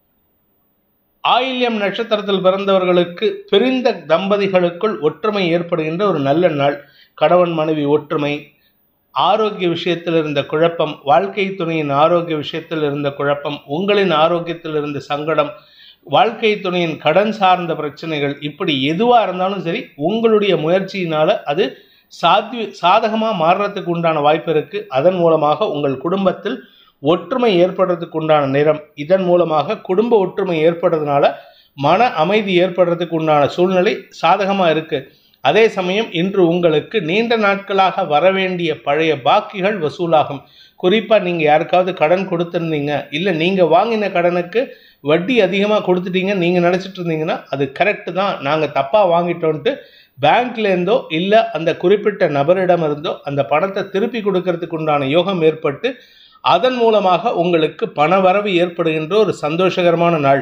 ஆயில்யம் நட்சத்திரத்தில் பிறந்தவர்களுக்கு பிரிந்த தம்பதிகளுக்குள் ஒற்றுமை ஏற்படுகின்ற ஒரு நல்ல நாள் கணவன் மனைவி ஒற்றுமை ஆரோக்கிய விஷயத்தில் இருந்த குழப்பம் வாழ்க்கை துணையின் ஆரோக்கிய விஷயத்தில் இருந்த குழப்பம் உங்களின் ஆரோக்கியத்தில் இருந்த சங்கடம் வாழ்க்கை துணையின் கடன் சார்ந்த பிரச்சனைகள் இப்படி எதுவாக இருந்தாலும் சரி உங்களுடைய முயற்சியினால அது சாத்வி சாதகமாக மாறுறதுக்கு உண்டான வாய்ப்பு இருக்குது அதன் மூலமாக உங்கள் குடும்பத்தில் ஒற்றுமை ஏற்படுறதுக்கு உண்டான நிறம் இதன் மூலமாக குடும்ப ஒற்றுமை ஏற்படுறதுனால மன அமைதி ஏற்படுறதுக்கு உண்டான சூழ்நிலை சாதகமாக இருக்குது அதே சமயம் இன்று உங்களுக்கு நீண்ட நாட்களாக வரவேண்டிய பழைய பாக்கிகள் வசூலாகும் குறிப்பாக நீங்கள் யாருக்காவது கடன் கொடுத்துருந்தீங்க இல்லை நீங்கள் வாங்கின கடனுக்கு வட்டி அதிகமாக கொடுத்துட்டீங்க நீங்கள் நினச்சிட்டு இருந்தீங்கன்னா அது கரெக்டு தான் நாங்கள் தப்பாக வாங்கிட்டோன்ட்டு பேங்க்லேருந்தோ இல்லை அந்த குறிப்பிட்ட நபரிடம் இருந்தோ அந்த பணத்தை திருப்பி கொடுக்கறதுக்கு உண்டான யோகம் ஏற்பட்டு அதன் மூலமாக உங்களுக்கு பண வரவு ஏற்படுகின்ற ஒரு சந்தோஷகரமான நாள்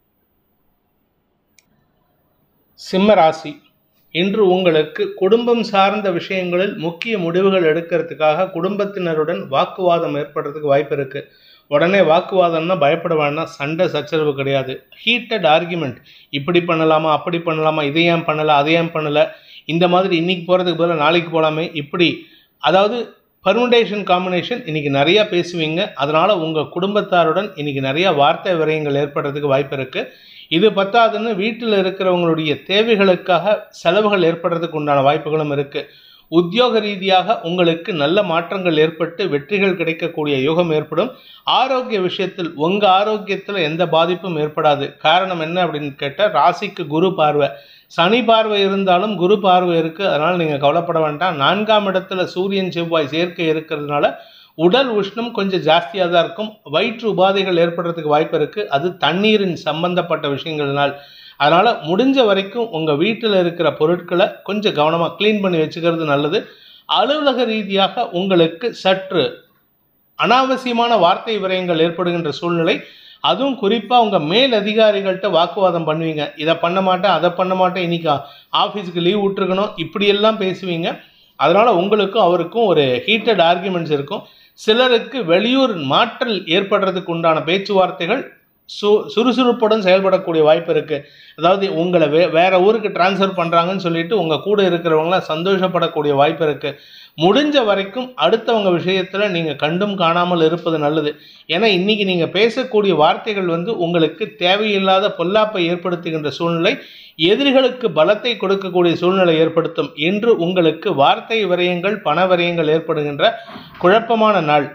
சிம்ம ராசி இன்று உங்களுக்கு குடும்பம் சார்ந்த விஷயங்களில் முக்கிய முடிவுகள் எடுக்கிறதுக்காக குடும்பத்தினருடன் வாக்குவாதம் ஏற்படுறதுக்கு வாய்ப்பு இருக்கு உடனே வாக்குவாதம்னா பயப்பட வேண்டாம் சண்டை சச்சரவு கிடையாது ஹீட்டட் ஆர்குமெண்ட் இப்படி பண்ணலாமா அப்படி பண்ணலாமா இதை ஏன் பண்ணலை அதை ஏன் பண்ணலை இந்த மாதிரி இன்னைக்கு போகிறதுக்கு பதிலாக நாளைக்கு போகலாமே இப்படி அதாவது பர்முடேஷன் காம்பினேஷன் இன்னைக்கு நிறையா பேசுவீங்க அதனால் உங்கள் குடும்பத்தாருடன் இன்னைக்கு நிறையா வார்த்தை விரயங்கள் ஏற்படுறதுக்கு வாய்ப்பு இருக்குது இது பத்தாதுன்னு வீட்டில் இருக்கிறவங்களுடைய தேவைகளுக்காக செலவுகள் ஏற்படுறதுக்கு உண்டான வாய்ப்புகளும் இருக்குது உத்தியோக ரீதியாக உங்களுக்கு நல்ல மாற்றங்கள் ஏற்பட்டு வெற்றிகள் கிடைக்கக்கூடிய யோகம் ஏற்படும் ஆரோக்கிய விஷயத்தில் உங்கள் ஆரோக்கியத்தில் எந்த பாதிப்பும் ஏற்படாது காரணம் என்ன அப்படின்னு கேட்டால் ராசிக்கு குரு பார்வை சனி பார்வை இருந்தாலும் குரு பார்வை இருக்குது அதனால் நீங்கள் கவலைப்பட வேண்டாம் நான்காம் இடத்துல சூரியன் செவ்வாய் சேர்க்கை இருக்கிறதுனால உடல் உஷ்ணம் கொஞ்சம் ஜாஸ்தியாக தான் இருக்கும் வயிற்று உபாதைகள் ஏற்படுறதுக்கு வாய்ப்பு இருக்குது அது தண்ணீரின் சம்பந்தப்பட்ட விஷயங்கள்னால் அதனால் முடிஞ்ச வரைக்கும் உங்கள் வீட்டில் இருக்கிற பொருட்களை கொஞ்சம் கவனமாக க்ளீன் பண்ணி வச்சுக்கிறது நல்லது அலுவலக ரீதியாக உங்களுக்கு சற்று அனாவசியமான வார்த்தை விரயங்கள் ஏற்படுகின்ற சூழ்நிலை அதுவும் குறிப்பாக உங்கள் மேல் அதிகாரிகள்கிட்ட வாக்குவாதம் பண்ணுவீங்க இதை பண்ண மாட்டேன் அதை பண்ண மாட்டேன் இன்னைக்கு ஆஃபீஸுக்கு லீவ் விட்டுருக்கணும் இப்படியெல்லாம் பேசுவீங்க அதனால உங்களுக்கும் அவருக்கும் ஒரு ஹீட்டட் ஆர்குமெண்ட்ஸ் இருக்கும் சிலருக்கு வெளியூர் மாற்றல் ஏற்படுறதுக்கு உண்டான பேச்சுவார்த்தைகள் சு சுறுசுறுப்புடன் செயல்படக்கூடிய வாய்ப்பு இருக்கு அதாவது உங்களை வே வேற ஊருக்கு டிரான்ஸ்ஃபர் பண்றாங்கன்னு சொல்லிட்டு உங்க கூட இருக்கிறவங்களாம் சந்தோஷப்படக்கூடிய வாய்ப்பு இருக்கு முடிஞ்ச வரைக்கும் அடுத்தவங்க விஷயத்துல நீங்க கண்டும் காணாமல் இருப்பது நல்லது ஏன்னா இன்னைக்கு நீங்க பேசக்கூடிய வார்த்தைகள் வந்து உங்களுக்கு தேவையில்லாத பொல்லாப்பை ஏற்படுத்துகின்ற சூழ்நிலை எதிரிகளுக்கு பலத்தை கொடுக்கக்கூடிய சூழ்நிலை ஏற்படுத்தும் என்று உங்களுக்கு வார்த்தை விரயங்கள் பண விரயங்கள் ஏற்படுகின்ற குழப்பமான நாள்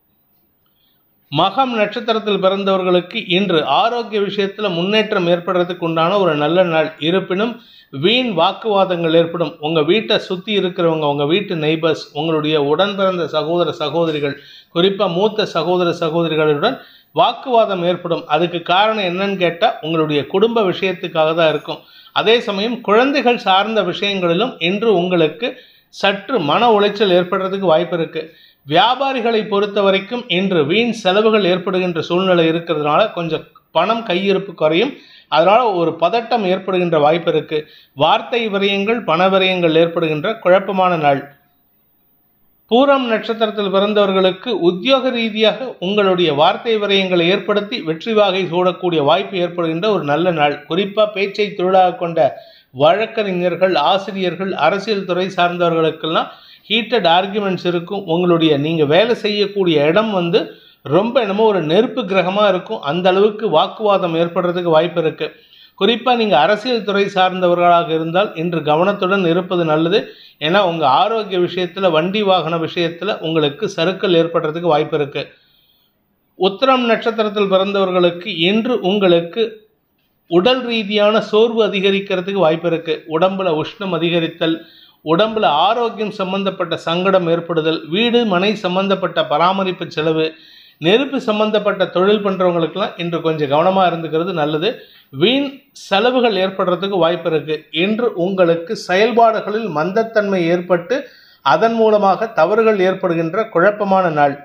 மகம் நட்சத்திரத்தில் பிறந்தவர்களுக்கு இன்று ஆரோக்கிய விஷயத்துல முன்னேற்றம் ஏற்படுறதுக்கு உண்டான ஒரு நல்ல நாள் இருப்பினும் வீண் வாக்குவாதங்கள் ஏற்படும் உங்க வீட்டை சுத்தி இருக்கிறவங்க உங்க வீட்டு நெய்பர்ஸ் உங்களுடைய உடன் பிறந்த சகோதர சகோதரிகள் குறிப்பா மூத்த சகோதர சகோதரிகளுடன் வாக்குவாதம் ஏற்படும் அதுக்கு காரணம் என்னன்னு கேட்டா உங்களுடைய குடும்ப விஷயத்துக்காக தான் இருக்கும் அதே சமயம் குழந்தைகள் சார்ந்த விஷயங்களிலும் இன்று உங்களுக்கு சற்று மன உளைச்சல் ஏற்படுறதுக்கு வாய்ப்பு இருக்கு வியாபாரிகளை பொறுத்த வரைக்கும் இன்று வீண் செலவுகள் ஏற்படுகின்ற சூழ்நிலை இருக்கிறதுனால கொஞ்சம் பணம் கையிருப்பு குறையும் அதனால ஒரு பதட்டம் ஏற்படுகின்ற வாய்ப்பு இருக்கு வார்த்தை விரயங்கள் பண விரயங்கள் ஏற்படுகின்ற குழப்பமான நாள் பூரம் நட்சத்திரத்தில் பிறந்தவர்களுக்கு உத்தியோக ரீதியாக உங்களுடைய வார்த்தை விரயங்களை ஏற்படுத்தி வெற்றி வாகை சூடக்கூடிய வாய்ப்பு ஏற்படுகின்ற ஒரு நல்ல நாள் குறிப்பா பேச்சை தொழிலாக கொண்ட வழக்கறிஞர்கள் ஆசிரியர்கள் அரசியல் துறை சார்ந்தவர்களுக்கெல்லாம் ஹீட்டட் ஆர்குமெண்ட்ஸ் இருக்கும் உங்களுடைய நீங்கள் வேலை செய்யக்கூடிய இடம் வந்து ரொம்ப என்னமோ ஒரு நெருப்பு கிரகமாக இருக்கும் அந்த அளவுக்கு வாக்குவாதம் ஏற்படுறதுக்கு வாய்ப்பு இருக்கு குறிப்பாக நீங்கள் அரசியல் துறை சார்ந்தவர்களாக இருந்தால் இன்று கவனத்துடன் இருப்பது நல்லது ஏன்னா உங்கள் ஆரோக்கிய விஷயத்தில் வண்டி வாகன விஷயத்தில் உங்களுக்கு சறுக்கல் ஏற்படுறதுக்கு வாய்ப்பு இருக்கு உத்திரம் நட்சத்திரத்தில் பிறந்தவர்களுக்கு இன்று உங்களுக்கு உடல் ரீதியான சோர்வு அதிகரிக்கிறதுக்கு வாய்ப்பு இருக்கு உடம்புல உஷ்ணம் அதிகரித்தல் உடம்புல ஆரோக்கியம் சம்பந்தப்பட்ட சங்கடம் ஏற்படுதல் வீடு மனை சம்பந்தப்பட்ட பராமரிப்பு செலவு நெருப்பு சம்பந்தப்பட்ட தொழில் பண்ணுறவங்களுக்கெல்லாம் இன்று கொஞ்சம் கவனமாக இருந்துக்கிறது நல்லது வீண் செலவுகள் ஏற்படுறதுக்கு வாய்ப்பு இருக்கு இன்று உங்களுக்கு செயல்பாடுகளில் மந்தத்தன்மை ஏற்பட்டு அதன் மூலமாக தவறுகள் ஏற்படுகின்ற குழப்பமான நாள்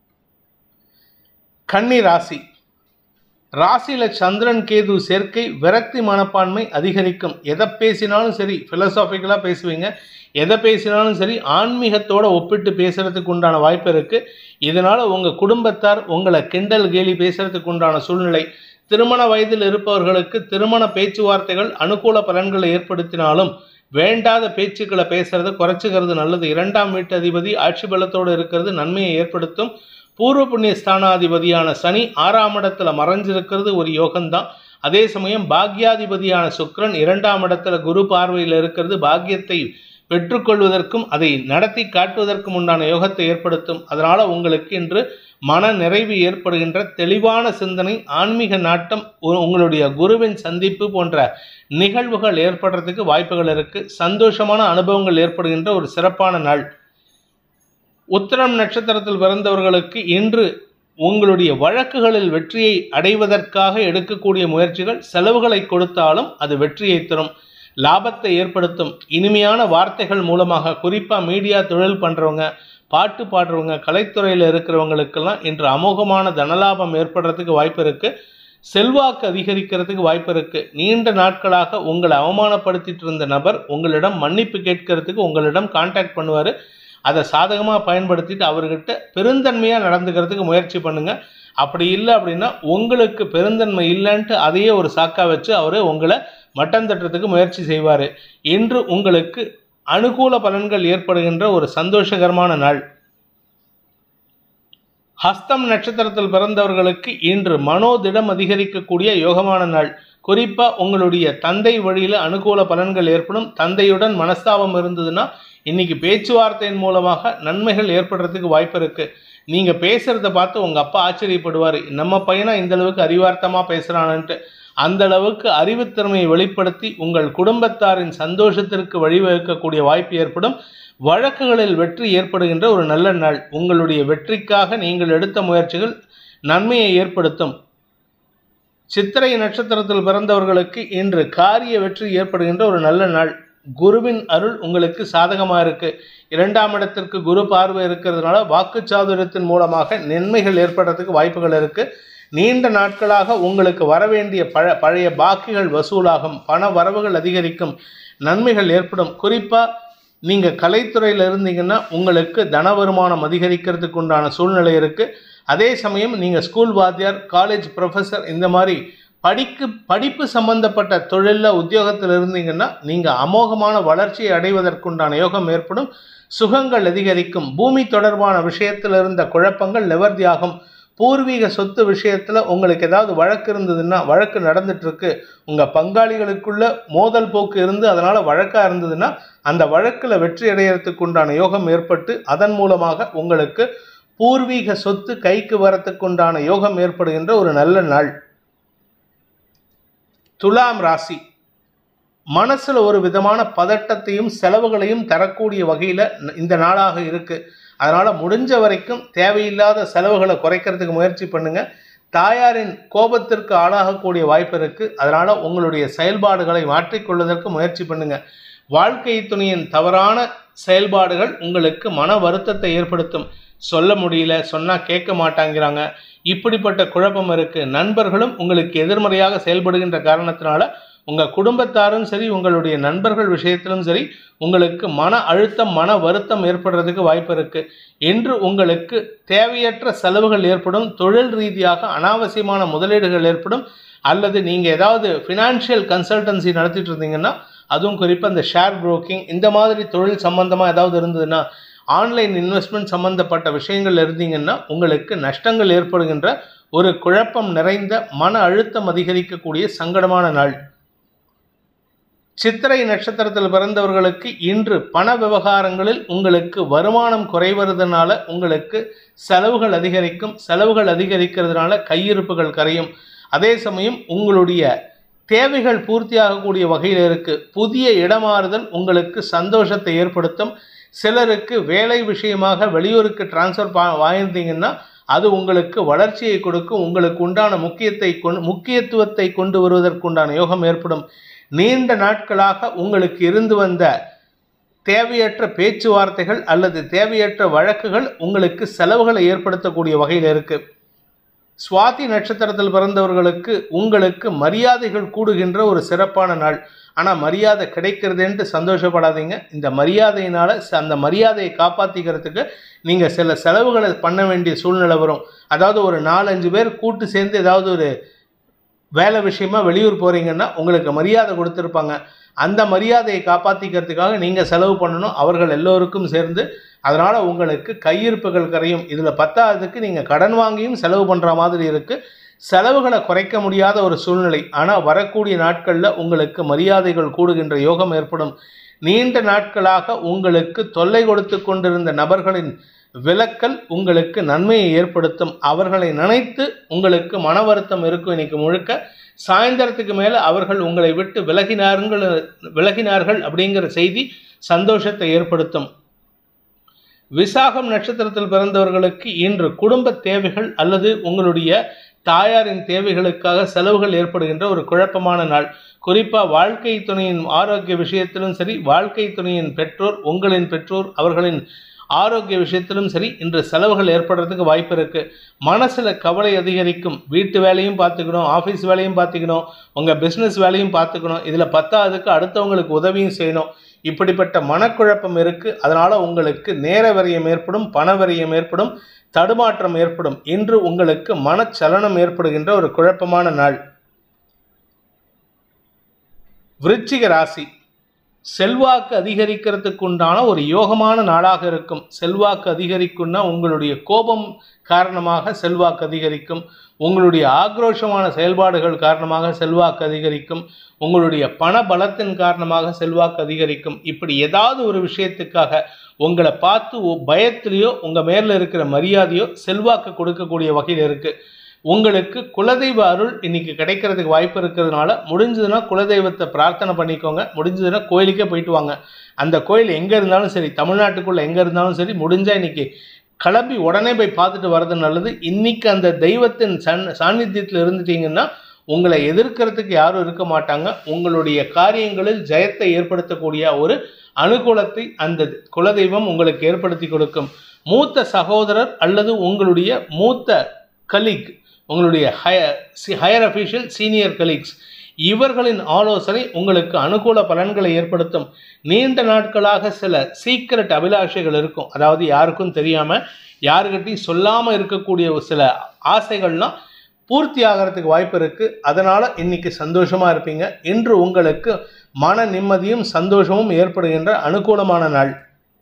கன்னி ராசி ராசியில சந்திரன் கேது சேர்க்கை விரக்தி மனப்பான்மை அதிகரிக்கும் எதை பேசினாலும் சரி பிலசாபிக்கலாக பேசுவீங்க எதை பேசினாலும் சரி ஆன்மீகத்தோட ஒப்பிட்டு பேசுறதுக்கு உண்டான வாய்ப்பு இருக்கு இதனால உங்க குடும்பத்தார் உங்களை கிண்டல் கேலி பேசுறதுக்கு உண்டான சூழ்நிலை திருமண வயதில் இருப்பவர்களுக்கு திருமண பேச்சுவார்த்தைகள் அனுகூல பலன்களை ஏற்படுத்தினாலும் வேண்டாத பேச்சுக்களை பேசுறதை குறைச்சிக்கிறது நல்லது இரண்டாம் வீட்டு அதிபதி ஆட்சி பலத்தோடு இருக்கிறது நன்மையை ஏற்படுத்தும் பூர்வ புண்ணிய ஸ்தானாதிபதியான சனி ஆறாம் இடத்துல மறைஞ்சிருக்கிறது ஒரு யோகம்தான் அதே சமயம் பாக்யாதிபதியான சுக்கிரன் இரண்டாம் இடத்துல குரு பார்வையில் இருக்கிறது பாக்கியத்தை பெற்றுக்கொள்வதற்கும் அதை நடத்தி காட்டுவதற்கும் உண்டான யோகத்தை ஏற்படுத்தும் அதனால உங்களுக்கு இன்று மன நிறைவு ஏற்படுகின்ற தெளிவான சிந்தனை ஆன்மீக நாட்டம் உ- உங்களுடைய குருவின் சந்திப்பு போன்ற நிகழ்வுகள் ஏற்படுறதுக்கு வாய்ப்புகள் இருக்கு சந்தோஷமான அனுபவங்கள் ஏற்படுகின்ற ஒரு சிறப்பான நாள் உத்திரம் நட்சத்திரத்தில் பிறந்தவர்களுக்கு இன்று உங்களுடைய வழக்குகளில் வெற்றியை அடைவதற்காக எடுக்கக்கூடிய முயற்சிகள் செலவுகளை கொடுத்தாலும் அது வெற்றியை தரும் லாபத்தை ஏற்படுத்தும் இனிமையான வார்த்தைகள் மூலமாக குறிப்பாக மீடியா தொழில் பண்ணுறவங்க பாட்டு பாடுறவங்க கலைத்துறையில் இருக்கிறவங்களுக்கெல்லாம் இன்று அமோகமான தனலாபம் ஏற்படுறதுக்கு வாய்ப்பு இருக்கு செல்வாக்கு அதிகரிக்கிறதுக்கு வாய்ப்பு இருக்கு நீண்ட நாட்களாக உங்களை அவமானப்படுத்திட்டு இருந்த நபர் உங்களிடம் மன்னிப்பு கேட்கறதுக்கு உங்களிடம் கான்டாக்ட் பண்ணுவார் அதை சாதகமாக பயன்படுத்திட்டு அவர்கிட்ட பெருந்தன்மையாக நடந்துக்கிறதுக்கு முயற்சி பண்ணுங்க அப்படி இல்லை அப்படின்னா உங்களுக்கு பெருந்தன்மை இல்லைன்ட்டு அதையே ஒரு சாக்கா வச்சு அவர் உங்களை மட்டம் தட்டுறதுக்கு முயற்சி செய்வார் இன்று உங்களுக்கு அனுகூல பலன்கள் ஏற்படுகின்ற ஒரு சந்தோஷகரமான நாள் ஹஸ்தம் நட்சத்திரத்தில் பிறந்தவர்களுக்கு இன்று மனோதிடம் அதிகரிக்கக்கூடிய யோகமான நாள் குறிப்பா உங்களுடைய தந்தை வழியில அனுகூல பலன்கள் ஏற்படும் தந்தையுடன் மனஸ்தாபம் இருந்ததுன்னா இன்னைக்கு பேச்சுவார்த்தையின் மூலமாக நன்மைகள் ஏற்படுறதுக்கு வாய்ப்பு இருக்கு நீங்க பேசுறத பார்த்து உங்க அப்பா ஆச்சரியப்படுவார் நம்ம பையனா இந்த அளவுக்கு அறிவார்த்தமா பேசுறான்ட்டு அந்த அளவுக்கு அறிவுத்திறமையை வெளிப்படுத்தி உங்கள் குடும்பத்தாரின் சந்தோஷத்திற்கு வழிவகுக்கக்கூடிய வாய்ப்பு ஏற்படும் வழக்குகளில் வெற்றி ஏற்படுகின்ற ஒரு நல்ல நாள் உங்களுடைய வெற்றிக்காக நீங்கள் எடுத்த முயற்சிகள் நன்மையை ஏற்படுத்தும் சித்திரை நட்சத்திரத்தில் பிறந்தவர்களுக்கு இன்று காரிய வெற்றி ஏற்படுகின்ற ஒரு நல்ல நாள் குருவின் அருள் உங்களுக்கு சாதகமா இருக்கு இரண்டாம் இடத்திற்கு குரு பார்வை இருக்கிறதுனால வாக்குச்சாதுரியத்தின் மூலமாக நன்மைகள் ஏற்படுறதுக்கு வாய்ப்புகள் இருக்கு நீண்ட நாட்களாக உங்களுக்கு வரவேண்டிய பழ பழைய பாக்கிகள் வசூலாகும் பண வரவுகள் அதிகரிக்கும் நன்மைகள் ஏற்படும் குறிப்பா நீங்கள் கலைத்துறையில் இருந்தீங்கன்னா உங்களுக்கு தன வருமானம் அதிகரிக்கிறதுக்கு உண்டான சூழ்நிலை இருக்குது அதே சமயம் நீங்கள் ஸ்கூல் வாத்தியார் காலேஜ் ப்ரொஃபஸர் இந்த மாதிரி படிக்கு படிப்பு சம்பந்தப்பட்ட தொழிலில் உத்தியோகத்தில் இருந்தீங்கன்னா நீங்கள் அமோகமான வளர்ச்சியை அடைவதற்குண்டான யோகம் ஏற்படும் சுகங்கள் அதிகரிக்கும் பூமி தொடர்பான விஷயத்தில் இருந்த குழப்பங்கள் நிவர்த்தியாகும் பூர்வீக சொத்து விஷயத்தில் உங்களுக்கு ஏதாவது வழக்கு இருந்ததுன்னா வழக்கு நடந்துட்டுருக்கு உங்கள் பங்காளிகளுக்குள்ள மோதல் போக்கு இருந்து அதனால் வழக்காக இருந்ததுன்னா அந்த வழக்கில் வெற்றி அடையிறதுக்கு உண்டான யோகம் ஏற்பட்டு அதன் மூலமாக உங்களுக்கு பூர்வீக சொத்து கைக்கு வரத்துக்கு உண்டான யோகம் ஏற்படுகின்ற ஒரு நல்ல நாள் துலாம் ராசி மனசில் ஒரு விதமான பதட்டத்தையும் செலவுகளையும் தரக்கூடிய வகையில் இந்த நாளாக இருக்குது அதனால் முடிஞ்ச வரைக்கும் தேவையில்லாத செலவுகளை குறைக்கிறதுக்கு முயற்சி பண்ணுங்கள் தாயாரின் கோபத்திற்கு ஆளாகக்கூடிய வாய்ப்பு இருக்குது அதனால் உங்களுடைய செயல்பாடுகளை மாற்றிக்கொள்வதற்கு முயற்சி பண்ணுங்கள் வாழ்க்கை துணையின் தவறான செயல்பாடுகள் உங்களுக்கு மன வருத்தத்தை ஏற்படுத்தும் சொல்ல முடியல சொன்னால் கேட்க மாட்டாங்கிறாங்க இப்படிப்பட்ட குழப்பம் இருக்குது நண்பர்களும் உங்களுக்கு எதிர்மறையாக செயல்படுகின்ற காரணத்தினால உங்கள் குடும்பத்தாரும் சரி உங்களுடைய நண்பர்கள் விஷயத்திலும் சரி உங்களுக்கு மன அழுத்தம் மன வருத்தம் ஏற்படுறதுக்கு வாய்ப்பு இருக்குது என்று உங்களுக்கு தேவையற்ற செலவுகள் ஏற்படும் தொழில் ரீதியாக அனாவசியமான முதலீடுகள் ஏற்படும் அல்லது நீங்கள் ஏதாவது ஃபினான்ஷியல் கன்சல்டன்சி நடத்திட்டு இருந்தீங்கன்னா அதுவும் குறிப்பாக இந்த ஷேர் புரோக்கிங் இந்த மாதிரி தொழில் சம்பந்தமாக ஏதாவது இருந்ததுன்னா ஆன்லைன் இன்வெஸ்ட்மெண்ட் சம்பந்தப்பட்ட விஷயங்கள் இருந்தீங்கன்னா உங்களுக்கு நஷ்டங்கள் ஏற்படுகின்ற ஒரு குழப்பம் நிறைந்த மன அழுத்தம் அதிகரிக்கக்கூடிய சங்கடமான நாள் சித்திரை நட்சத்திரத்தில் பிறந்தவர்களுக்கு இன்று பண விவகாரங்களில் உங்களுக்கு வருமானம் குறைவதனால உங்களுக்கு செலவுகள் அதிகரிக்கும் செலவுகள் அதிகரிக்கிறதுனால கையிருப்புகள் கரையும் அதே சமயம் உங்களுடைய தேவைகள் பூர்த்தியாகக்கூடிய வகையில் இருக்கு புதிய இடமாறுதல் உங்களுக்கு சந்தோஷத்தை ஏற்படுத்தும் சிலருக்கு வேலை விஷயமாக வெளியூருக்கு டிரான்ஸ்ஃபர் பா வாங்கியிருந்தீங்கன்னா அது உங்களுக்கு வளர்ச்சியை கொடுக்கும் உங்களுக்கு உண்டான முக்கியத்தை கொண்டு முக்கியத்துவத்தை கொண்டு வருவதற்குண்டான யோகம் ஏற்படும் நீண்ட நாட்களாக உங்களுக்கு இருந்து வந்த தேவையற்ற பேச்சுவார்த்தைகள் அல்லது தேவையற்ற வழக்குகள் உங்களுக்கு செலவுகளை ஏற்படுத்தக்கூடிய வகையில் இருக்கு சுவாதி நட்சத்திரத்தில் பிறந்தவர்களுக்கு உங்களுக்கு மரியாதைகள் கூடுகின்ற ஒரு சிறப்பான நாள் ஆனால் மரியாதை கிடைக்கிறதுன்ட்டு சந்தோஷப்படாதீங்க இந்த மரியாதையினால் அந்த மரியாதையை காப்பாற்றிக்கிறதுக்கு நீங்கள் சில செலவுகளை பண்ண வேண்டிய சூழ்நிலை வரும் அதாவது ஒரு நாலஞ்சு பேர் கூட்டு சேர்ந்து ஏதாவது ஒரு வேலை விஷயமா வெளியூர் போகிறீங்கன்னா உங்களுக்கு மரியாதை கொடுத்துருப்பாங்க அந்த மரியாதையை காப்பாற்றிக்கிறதுக்காக நீங்கள் செலவு பண்ணணும் அவர்கள் எல்லோருக்கும் சேர்ந்து அதனால் உங்களுக்கு கையிருப்புகள் கரையும் இதில் பத்தாவதுக்கு நீங்கள் கடன் வாங்கியும் செலவு பண்ணுற மாதிரி இருக்குது செலவுகளை குறைக்க முடியாத ஒரு சூழ்நிலை ஆனால் வரக்கூடிய நாட்களில் உங்களுக்கு மரியாதைகள் கூடுகின்ற யோகம் ஏற்படும் நீண்ட நாட்களாக உங்களுக்கு தொல்லை கொடுத்து கொண்டிருந்த நபர்களின் விலக்கல் உங்களுக்கு நன்மையை ஏற்படுத்தும் அவர்களை நினைத்து உங்களுக்கு மன வருத்தம் இருக்கும் இன்னைக்கு முழுக்க சாயந்தரத்துக்கு மேலே அவர்கள் உங்களை விட்டு விலகினார்கள் விலகினார்கள் அப்படிங்கிற செய்தி சந்தோஷத்தை ஏற்படுத்தும் விசாகம் நட்சத்திரத்தில் பிறந்தவர்களுக்கு இன்று குடும்ப தேவைகள் அல்லது உங்களுடைய தாயாரின் தேவைகளுக்காக செலவுகள் ஏற்படுகின்ற ஒரு குழப்பமான நாள் குறிப்பாக வாழ்க்கை துணையின் ஆரோக்கிய விஷயத்திலும் சரி வாழ்க்கை துணையின் பெற்றோர் உங்களின் பெற்றோர் அவர்களின் ஆரோக்கிய விஷயத்திலும் சரி இன்று செலவுகள் ஏற்படுறதுக்கு வாய்ப்பு இருக்குது மனசில் கவலை அதிகரிக்கும் வீட்டு வேலையும் பார்த்துக்கணும் ஆஃபீஸ் வேலையும் பார்த்துக்கணும் உங்கள் பிஸ்னஸ் வேலையும் பார்த்துக்கணும் இதில் பத்தாவதுக்கு அடுத்தவங்களுக்கு உதவியும் செய்யணும் இப்படிப்பட்ட மனக்குழப்பம் இருக்குது அதனால் உங்களுக்கு நேர விரயம் ஏற்படும் பண விரயம் ஏற்படும் தடுமாற்றம் ஏற்படும் இன்று உங்களுக்கு மனச்சலனம் ஏற்படுகின்ற ஒரு குழப்பமான நாள் விருச்சிக ராசி செல்வாக்கு அதிகரிக்கிறதுக்கு உண்டான ஒரு யோகமான நாளாக இருக்கும் செல்வாக்கு அதிகரிக்கும்னா உங்களுடைய கோபம் காரணமாக செல்வாக்கு அதிகரிக்கும் உங்களுடைய ஆக்ரோஷமான செயல்பாடுகள் காரணமாக செல்வாக்கு அதிகரிக்கும் உங்களுடைய பண பலத்தின் காரணமாக செல்வாக்கு அதிகரிக்கும் இப்படி ஏதாவது ஒரு விஷயத்துக்காக உங்களை பார்த்து பயத்திலேயோ உங்கள் மேலே இருக்கிற மரியாதையோ செல்வாக்கு கொடுக்கக்கூடிய வகையில் இருக்குது உங்களுக்கு குலதெய்வ அருள் இன்னைக்கு கிடைக்கிறதுக்கு வாய்ப்பு இருக்கிறதுனால முடிஞ்சதுன்னா குலதெய்வத்தை பிரார்த்தனை பண்ணிக்கோங்க முடிஞ்சதுன்னா கோயிலுக்கே போயிட்டு வாங்க அந்த கோயில் எங்கே இருந்தாலும் சரி தமிழ்நாட்டுக்குள்ளே எங்கே இருந்தாலும் சரி முடிஞ்சால் இன்னைக்கு கிளம்பி உடனே போய் பார்த்துட்டு வர்றது நல்லது இன்னைக்கு அந்த தெய்வத்தின் சன் சாநித்தியத்தில் இருந்துட்டீங்கன்னா உங்களை எதிர்க்கிறதுக்கு யாரும் இருக்க மாட்டாங்க உங்களுடைய காரியங்களில் ஜெயத்தை ஏற்படுத்தக்கூடிய ஒரு அனுகூலத்தை அந்த குலதெய்வம் உங்களுக்கு ஏற்படுத்தி கொடுக்கும் மூத்த சகோதரர் அல்லது உங்களுடைய மூத்த கலீக் உங்களுடைய higher higher official senior colleagues இவர்களின் ஆலோசனை உங்களுக்கு அனுகூல பலன்களை ஏற்படுத்தும் நீண்ட நாட்களாக சில சீக்கிரட் அபிலாஷைகள் இருக்கும் அதாவது யாருக்கும் தெரியாம யாருக்கிட்டையும் சொல்லாம இருக்கக்கூடிய ஒரு சில ஆசைகள்லாம் பூர்த்தி ஆகிறதுக்கு வாய்ப்பு இருக்கு அதனால இன்னைக்கு சந்தோஷமா இருப்பீங்க இன்று உங்களுக்கு மன நிம்மதியும் சந்தோஷமும் ஏற்படுகின்ற அனுகூலமான நாள்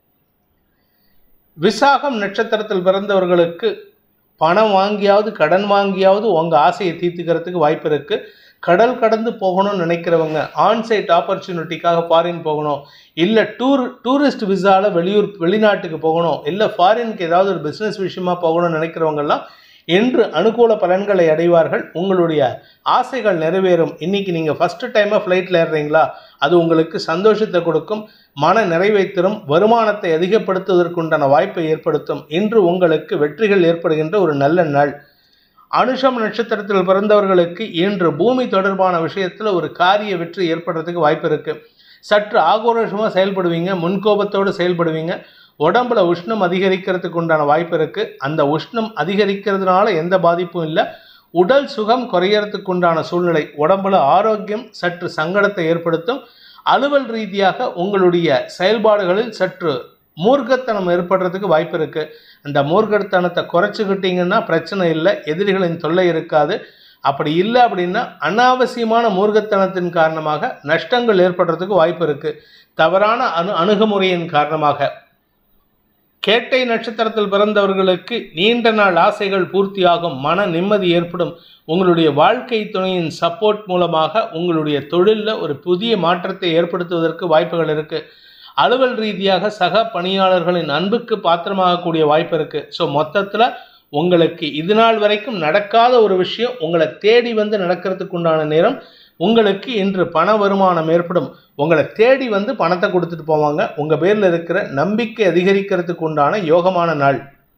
விசாகம் நட்சத்திரத்தில் பிறந்தவர்களுக்கு பணம் வாங்கியாவது கடன் வாங்கியாவது உங்கள் ஆசையை தீர்த்துக்கிறதுக்கு வாய்ப்பு இருக்குது கடல் கடந்து போகணும்னு நினைக்கிறவங்க ஆன்சைட் ஆப்பர்ச்சுனிட்டிக்காக ஃபாரின் போகணும் இல்லை டூர் டூரிஸ்ட் விசாவில் வெளியூர் வெளிநாட்டுக்கு போகணும் இல்லை ஃபாரினுக்கு ஏதாவது ஒரு பிஸ்னஸ் விஷயமா போகணும்னு நினைக்கிறவங்கெல்லாம் என்று அனுகூல பலன்களை அடைவார்கள் உங்களுடைய ஆசைகள் நிறைவேறும் இன்னைக்கு நீங்கள் ஃபஸ்ட்டு டைமாக ஃப்ளைட்டில் ஏறுறீங்களா அது உங்களுக்கு சந்தோஷத்தை கொடுக்கும் மன நிறைவை தரும் வருமானத்தை அதிகப்படுத்துவதற்குண்டான வாய்ப்பை ஏற்படுத்தும் இன்று உங்களுக்கு வெற்றிகள் ஏற்படுகின்ற ஒரு நல்ல நாள் அனுஷம் நட்சத்திரத்தில் பிறந்தவர்களுக்கு இன்று பூமி தொடர்பான விஷயத்தில் ஒரு காரிய வெற்றி ஏற்படுறதுக்கு வாய்ப்பு இருக்கு சற்று ஆக்ரோஷமாக செயல்படுவீங்க முன்கோபத்தோடு செயல்படுவீங்க உடம்புல உஷ்ணம் அதிகரிக்கிறதுக்கு உண்டான வாய்ப்பு இருக்கு அந்த உஷ்ணம் அதிகரிக்கிறதுனால எந்த பாதிப்பும் இல்லை உடல் சுகம் குறையறதுக்கு உண்டான சூழ்நிலை உடம்புல ஆரோக்கியம் சற்று சங்கடத்தை ஏற்படுத்தும் அலுவல் ரீதியாக உங்களுடைய செயல்பாடுகளில் சற்று மூர்க்கத்தனம் ஏற்படுறதுக்கு வாய்ப்பு இருக்கு அந்த மூர்க்கத்தனத்தை குறைச்சிக்கிட்டீங்கன்னா பிரச்சனை இல்லை எதிரிகளின் தொல்லை இருக்காது அப்படி இல்லை அப்படின்னா அனாவசியமான மூர்க்கத்தனத்தின் காரணமாக நஷ்டங்கள் ஏற்படுறதுக்கு வாய்ப்பு இருக்கு தவறான அணு அணுகுமுறையின் காரணமாக கேட்டை நட்சத்திரத்தில் பிறந்தவர்களுக்கு நீண்ட நாள் ஆசைகள் பூர்த்தியாகும் மன நிம்மதி ஏற்படும் உங்களுடைய வாழ்க்கை துணையின் சப்போர்ட் மூலமாக உங்களுடைய தொழிலில் ஒரு புதிய மாற்றத்தை ஏற்படுத்துவதற்கு வாய்ப்புகள் இருக்கு அலுவல் ரீதியாக சக பணியாளர்களின் அன்புக்கு பாத்திரமாகக்கூடிய வாய்ப்பு இருக்கு ஸோ மொத்தத்தில் உங்களுக்கு இது நாள் வரைக்கும் நடக்காத ஒரு விஷயம் உங்களை தேடி வந்து நடக்கிறதுக்கு உண்டான நேரம் உங்களுக்கு இன்று பண வருமானம் ஏற்படும் உங்களை தேடி வந்து பணத்தை கொடுத்துட்டு போவாங்க உங்கள் பேரில் இருக்கிற நம்பிக்கை அதிகரிக்கிறதுக்கு உண்டான யோகமான நாள்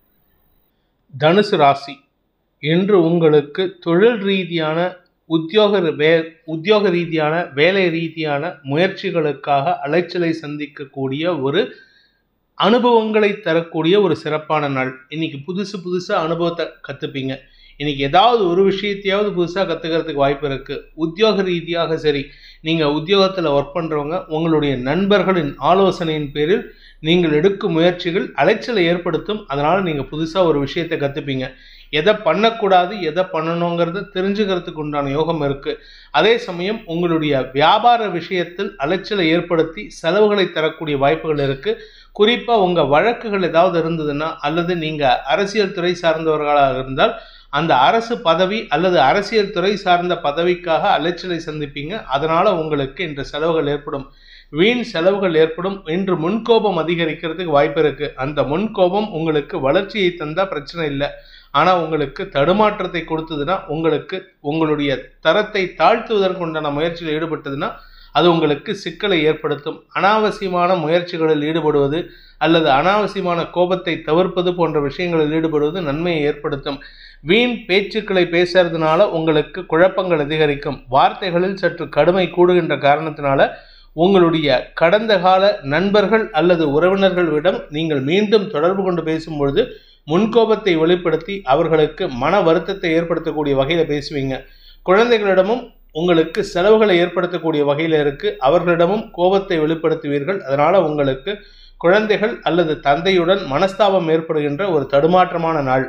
தனுசு ராசி இன்று உங்களுக்கு தொழில் ரீதியான உத்தியோக வே உத்தியோக ரீதியான வேலை ரீதியான முயற்சிகளுக்காக அலைச்சலை சந்திக்கக்கூடிய ஒரு அனுபவங்களை தரக்கூடிய ஒரு சிறப்பான நாள் இன்னைக்கு புதுசு புதுசாக அனுபவத்தை கற்றுப்பீங்க இன்னைக்கு ஏதாவது ஒரு விஷயத்தையாவது புதுசாக கற்றுக்கிறதுக்கு வாய்ப்பு இருக்குது உத்தியோக ரீதியாக சரி நீங்கள் உத்தியோகத்தில் ஒர்க் பண்ணுறவங்க உங்களுடைய நண்பர்களின் ஆலோசனையின் பேரில் நீங்கள் எடுக்கும் முயற்சிகள் அலைச்சலை ஏற்படுத்தும் அதனால் நீங்கள் புதுசாக ஒரு விஷயத்தை கற்றுப்பீங்க எதை பண்ணக்கூடாது எதை பண்ணணுங்கிறத தெரிஞ்சுக்கிறதுக்கு உண்டான யோகம் இருக்குது அதே சமயம் உங்களுடைய வியாபார விஷயத்தில் அலைச்சலை ஏற்படுத்தி செலவுகளை தரக்கூடிய வாய்ப்புகள் இருக்குது குறிப்பாக உங்கள் வழக்குகள் ஏதாவது இருந்ததுன்னா அல்லது நீங்கள் அரசியல் துறை சார்ந்தவர்களாக இருந்தால் அந்த அரசு பதவி அல்லது அரசியல் துறை சார்ந்த பதவிக்காக அலைச்சலை சந்திப்பீங்க அதனால் உங்களுக்கு இன்று செலவுகள் ஏற்படும் வீண் செலவுகள் ஏற்படும் இன்று முன்கோபம் அதிகரிக்கிறதுக்கு வாய்ப்பு இருக்கு அந்த முன்கோபம் உங்களுக்கு வளர்ச்சியை தந்தா பிரச்சனை இல்லை ஆனால் உங்களுக்கு தடுமாற்றத்தை கொடுத்ததுன்னா உங்களுக்கு உங்களுடைய தரத்தை தாழ்த்துவதற்கு உண்டான முயற்சியில் ஈடுபட்டதுன்னா அது உங்களுக்கு சிக்கலை ஏற்படுத்தும் அனாவசியமான முயற்சிகளில் ஈடுபடுவது அல்லது அனாவசியமான கோபத்தை தவிர்ப்பது போன்ற விஷயங்களில் ஈடுபடுவது நன்மையை ஏற்படுத்தும் வீண் பேச்சுக்களை பேசுறதுனால உங்களுக்கு குழப்பங்கள் அதிகரிக்கும் வார்த்தைகளில் சற்று கடுமை கூடுகின்ற காரணத்தினால உங்களுடைய கடந்த கால நண்பர்கள் அல்லது உறவினர்களிடம் நீங்கள் மீண்டும் தொடர்பு கொண்டு பேசும்பொழுது முன்கோபத்தை வெளிப்படுத்தி அவர்களுக்கு மன வருத்தத்தை ஏற்படுத்தக்கூடிய வகையில் பேசுவீங்க குழந்தைகளிடமும் உங்களுக்கு செலவுகளை ஏற்படுத்தக்கூடிய வகையில் இருக்கு அவர்களிடமும் கோபத்தை வெளிப்படுத்துவீர்கள் அதனால உங்களுக்கு குழந்தைகள் அல்லது தந்தையுடன் மனஸ்தாபம் ஏற்படுகின்ற ஒரு தடுமாற்றமான நாள்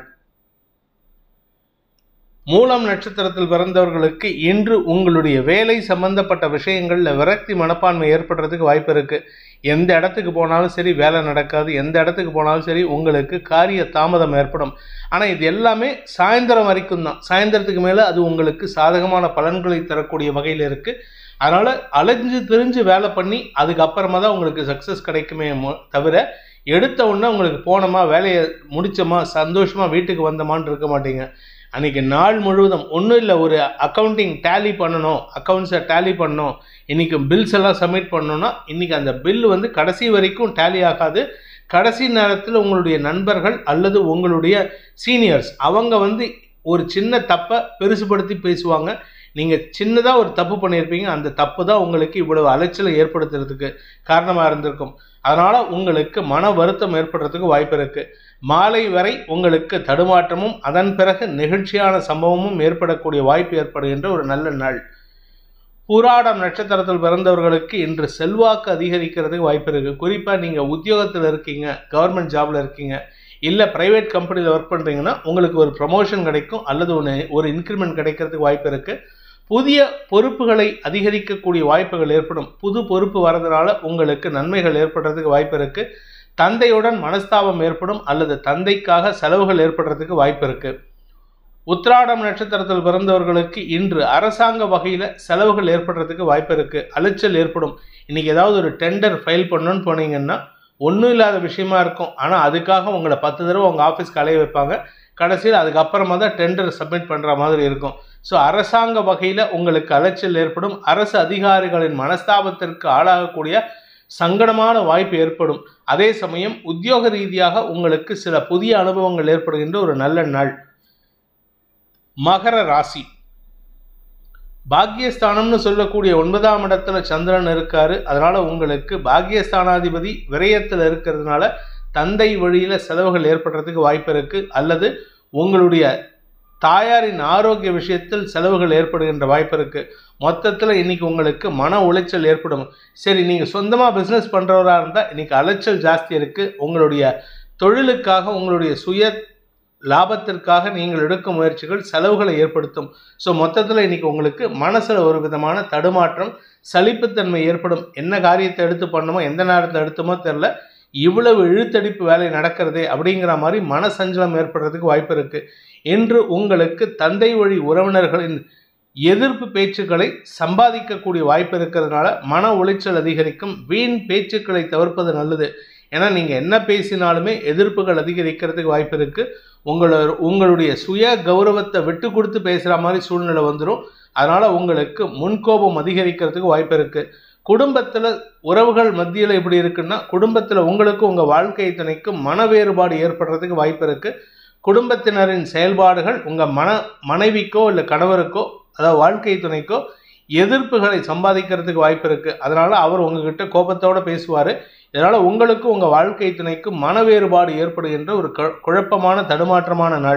மூலம் நட்சத்திரத்தில் பிறந்தவர்களுக்கு இன்று உங்களுடைய வேலை சம்பந்தப்பட்ட விஷயங்களில் விரக்தி மனப்பான்மை ஏற்படுறதுக்கு வாய்ப்பு இருக்கு எந்த இடத்துக்கு போனாலும் சரி வேலை நடக்காது எந்த இடத்துக்கு போனாலும் சரி உங்களுக்கு காரிய தாமதம் ஏற்படும் ஆனால் இது எல்லாமே சாயந்தரம் வரைக்கும் தான் சாயந்தரத்துக்கு மேலே அது உங்களுக்கு சாதகமான பலன்களை தரக்கூடிய வகையில் இருக்குது அதனால் அலைஞ்சு திரிஞ்சு வேலை பண்ணி அதுக்கப்புறமா தான் உங்களுக்கு சக்ஸஸ் கிடைக்குமே தவிர எடுத்த உடனே உங்களுக்கு போனோமா வேலையை முடிச்சோமா சந்தோஷமாக வீட்டுக்கு வந்தோமான்னு இருக்க மாட்டீங்க அன்றைக்கி நாள் முழுவதும் ஒன்றும் இல்லை ஒரு அக்கௌண்டிங் டேலி பண்ணணும் அக்கௌண்ட்ஸை டேலி பண்ணணும் இன்றைக்கி பில்ஸ் எல்லாம் சப்மிட் பண்ணணும்னா இன்றைக்கி அந்த பில் வந்து கடைசி வரைக்கும் டேலி ஆகாது கடைசி நேரத்தில் உங்களுடைய நண்பர்கள் அல்லது உங்களுடைய சீனியர்ஸ் அவங்க வந்து ஒரு சின்ன தப்பை பெருசுபடுத்தி பேசுவாங்க நீங்கள் சின்னதாக ஒரு தப்பு பண்ணியிருப்பீங்க அந்த தப்பு தான் உங்களுக்கு இவ்வளவு அலைச்சலை ஏற்படுத்துறதுக்கு காரணமாக இருந்திருக்கும் அதனால் உங்களுக்கு மன வருத்தம் ஏற்படுறதுக்கு வாய்ப்பு இருக்குது மாலை வரை உங்களுக்கு தடுமாற்றமும் அதன் பிறகு நெகிழ்ச்சியான சம்பவமும் ஏற்படக்கூடிய வாய்ப்பு ஏற்படுகின்ற ஒரு நல்ல நாள் பூராடம் நட்சத்திரத்தில் பிறந்தவர்களுக்கு இன்று செல்வாக்கு அதிகரிக்கிறதுக்கு வாய்ப்பு இருக்குது குறிப்பாக நீங்கள் உத்தியோகத்தில் இருக்கீங்க கவர்மெண்ட் ஜாபில் இருக்கீங்க இல்லை ப்ரைவேட் கம்பெனியில் ஒர்க் பண்ணுறீங்கன்னா உங்களுக்கு ஒரு ப்ரமோஷன் கிடைக்கும் அல்லது ஒன்று ஒரு இன்க்ரிமெண்ட் கிடைக்கிறதுக்கு வாய்ப்பு இருக்குது புதிய பொறுப்புகளை அதிகரிக்கக்கூடிய வாய்ப்புகள் ஏற்படும் புது பொறுப்பு வரதுனால உங்களுக்கு நன்மைகள் ஏற்படுறதுக்கு வாய்ப்பு இருக்குது தந்தையுடன் மனஸ்தாபம் ஏற்படும் அல்லது தந்தைக்காக செலவுகள் ஏற்படுறதுக்கு வாய்ப்பு இருக்குது உத்ராடம் நட்சத்திரத்தில் பிறந்தவர்களுக்கு இன்று அரசாங்க வகையில் செலவுகள் ஏற்படுறதுக்கு வாய்ப்பு இருக்குது அலைச்சல் ஏற்படும் இன்றைக்கி ஏதாவது ஒரு டெண்டர் ஃபைல் பண்ணணும்னு போனீங்கன்னா ஒன்றும் இல்லாத விஷயமா இருக்கும் ஆனால் அதுக்காக உங்களை பத்து தடவை உங்கள் ஆஃபீஸ்க்கு அலைய வைப்பாங்க கடைசியில் அதுக்கப்புறமா தான் டெண்டர் சப்மிட் பண்ணுற மாதிரி இருக்கும் ஸோ அரசாங்க வகையில் உங்களுக்கு அலைச்சல் ஏற்படும் அரசு அதிகாரிகளின் மனஸ்தாபத்திற்கு ஆளாகக்கூடிய சங்கடமான வாய்ப்பு ஏற்படும் அதே சமயம் உத்தியோக ரீதியாக உங்களுக்கு சில புதிய அனுபவங்கள் ஏற்படுகின்ற ஒரு நல்ல நாள் மகர ராசி பாக்கியஸ்தானம்னு சொல்லக்கூடிய ஒன்பதாம் இடத்துல சந்திரன் இருக்காரு அதனால உங்களுக்கு பாக்கியஸ்தானாதிபதி விரயத்தில் இருக்கிறதுனால தந்தை வழியில செலவுகள் ஏற்படுறதுக்கு வாய்ப்பு இருக்கு அல்லது உங்களுடைய தாயாரின் ஆரோக்கிய விஷயத்தில் செலவுகள் ஏற்படுகின்ற வாய்ப்பு இருக்கு மொத்தத்தில் இன்னைக்கு உங்களுக்கு மன உளைச்சல் ஏற்படும் சரி நீங்கள் சொந்தமாக பிஸ்னஸ் பண்ணுறவராக இருந்தால் இன்னைக்கு அலைச்சல் ஜாஸ்தி இருக்கு உங்களுடைய தொழிலுக்காக உங்களுடைய சுய லாபத்திற்காக நீங்கள் எடுக்கும் முயற்சிகள் செலவுகளை ஏற்படுத்தும் ஸோ மொத்தத்தில் இன்னைக்கு உங்களுக்கு மனசில் ஒரு விதமான தடுமாற்றம் சலிப்புத்தன்மை ஏற்படும் என்ன காரியத்தை எடுத்து பண்ணுமோ எந்த நேரத்தை எடுத்துமோ தெரில இவ்வளவு இழுத்தடிப்பு வேலை நடக்கிறதே அப்படிங்கிற மாதிரி மனசஞ்சலம் ஏற்படுறதுக்கு வாய்ப்பு இருக்கு என்று உங்களுக்கு தந்தை வழி உறவினர்களின் எதிர்ப்பு பேச்சுக்களை சம்பாதிக்கக்கூடிய வாய்ப்பு இருக்கிறதுனால மன உளைச்சல் அதிகரிக்கும் வீண் பேச்சுக்களை தவிர்ப்பது நல்லது ஏன்னா நீங்கள் என்ன பேசினாலுமே எதிர்ப்புகள் அதிகரிக்கிறதுக்கு வாய்ப்பு இருக்குது உங்களோட உங்களுடைய சுய கௌரவத்தை விட்டு கொடுத்து பேசுகிற மாதிரி சூழ்நிலை வந்துடும் அதனால் உங்களுக்கு முன்கோபம் அதிகரிக்கிறதுக்கு வாய்ப்பு இருக்குது குடும்பத்தில் உறவுகள் மத்தியில் எப்படி இருக்குன்னா குடும்பத்தில் உங்களுக்கும் உங்கள் வாழ்க்கை துணைக்கும் மன வேறுபாடு ஏற்படுறதுக்கு வாய்ப்பு இருக்குது குடும்பத்தினரின் செயல்பாடுகள் உங்கள் மன மனைவிக்கோ இல்லை கணவருக்கோ அதாவது வாழ்க்கை துணைக்கோ எதிர்ப்புகளை சம்பாதிக்கிறதுக்கு வாய்ப்பு இருக்குது அதனால் அவர் உங்ககிட்ட கோபத்தோடு பேசுவார் இதனால் உங்களுக்கு உங்கள் வாழ்க்கை துணைக்கு மன வேறுபாடு ஏற்படுகின்ற ஒரு குழப்பமான தடுமாற்றமான நாள்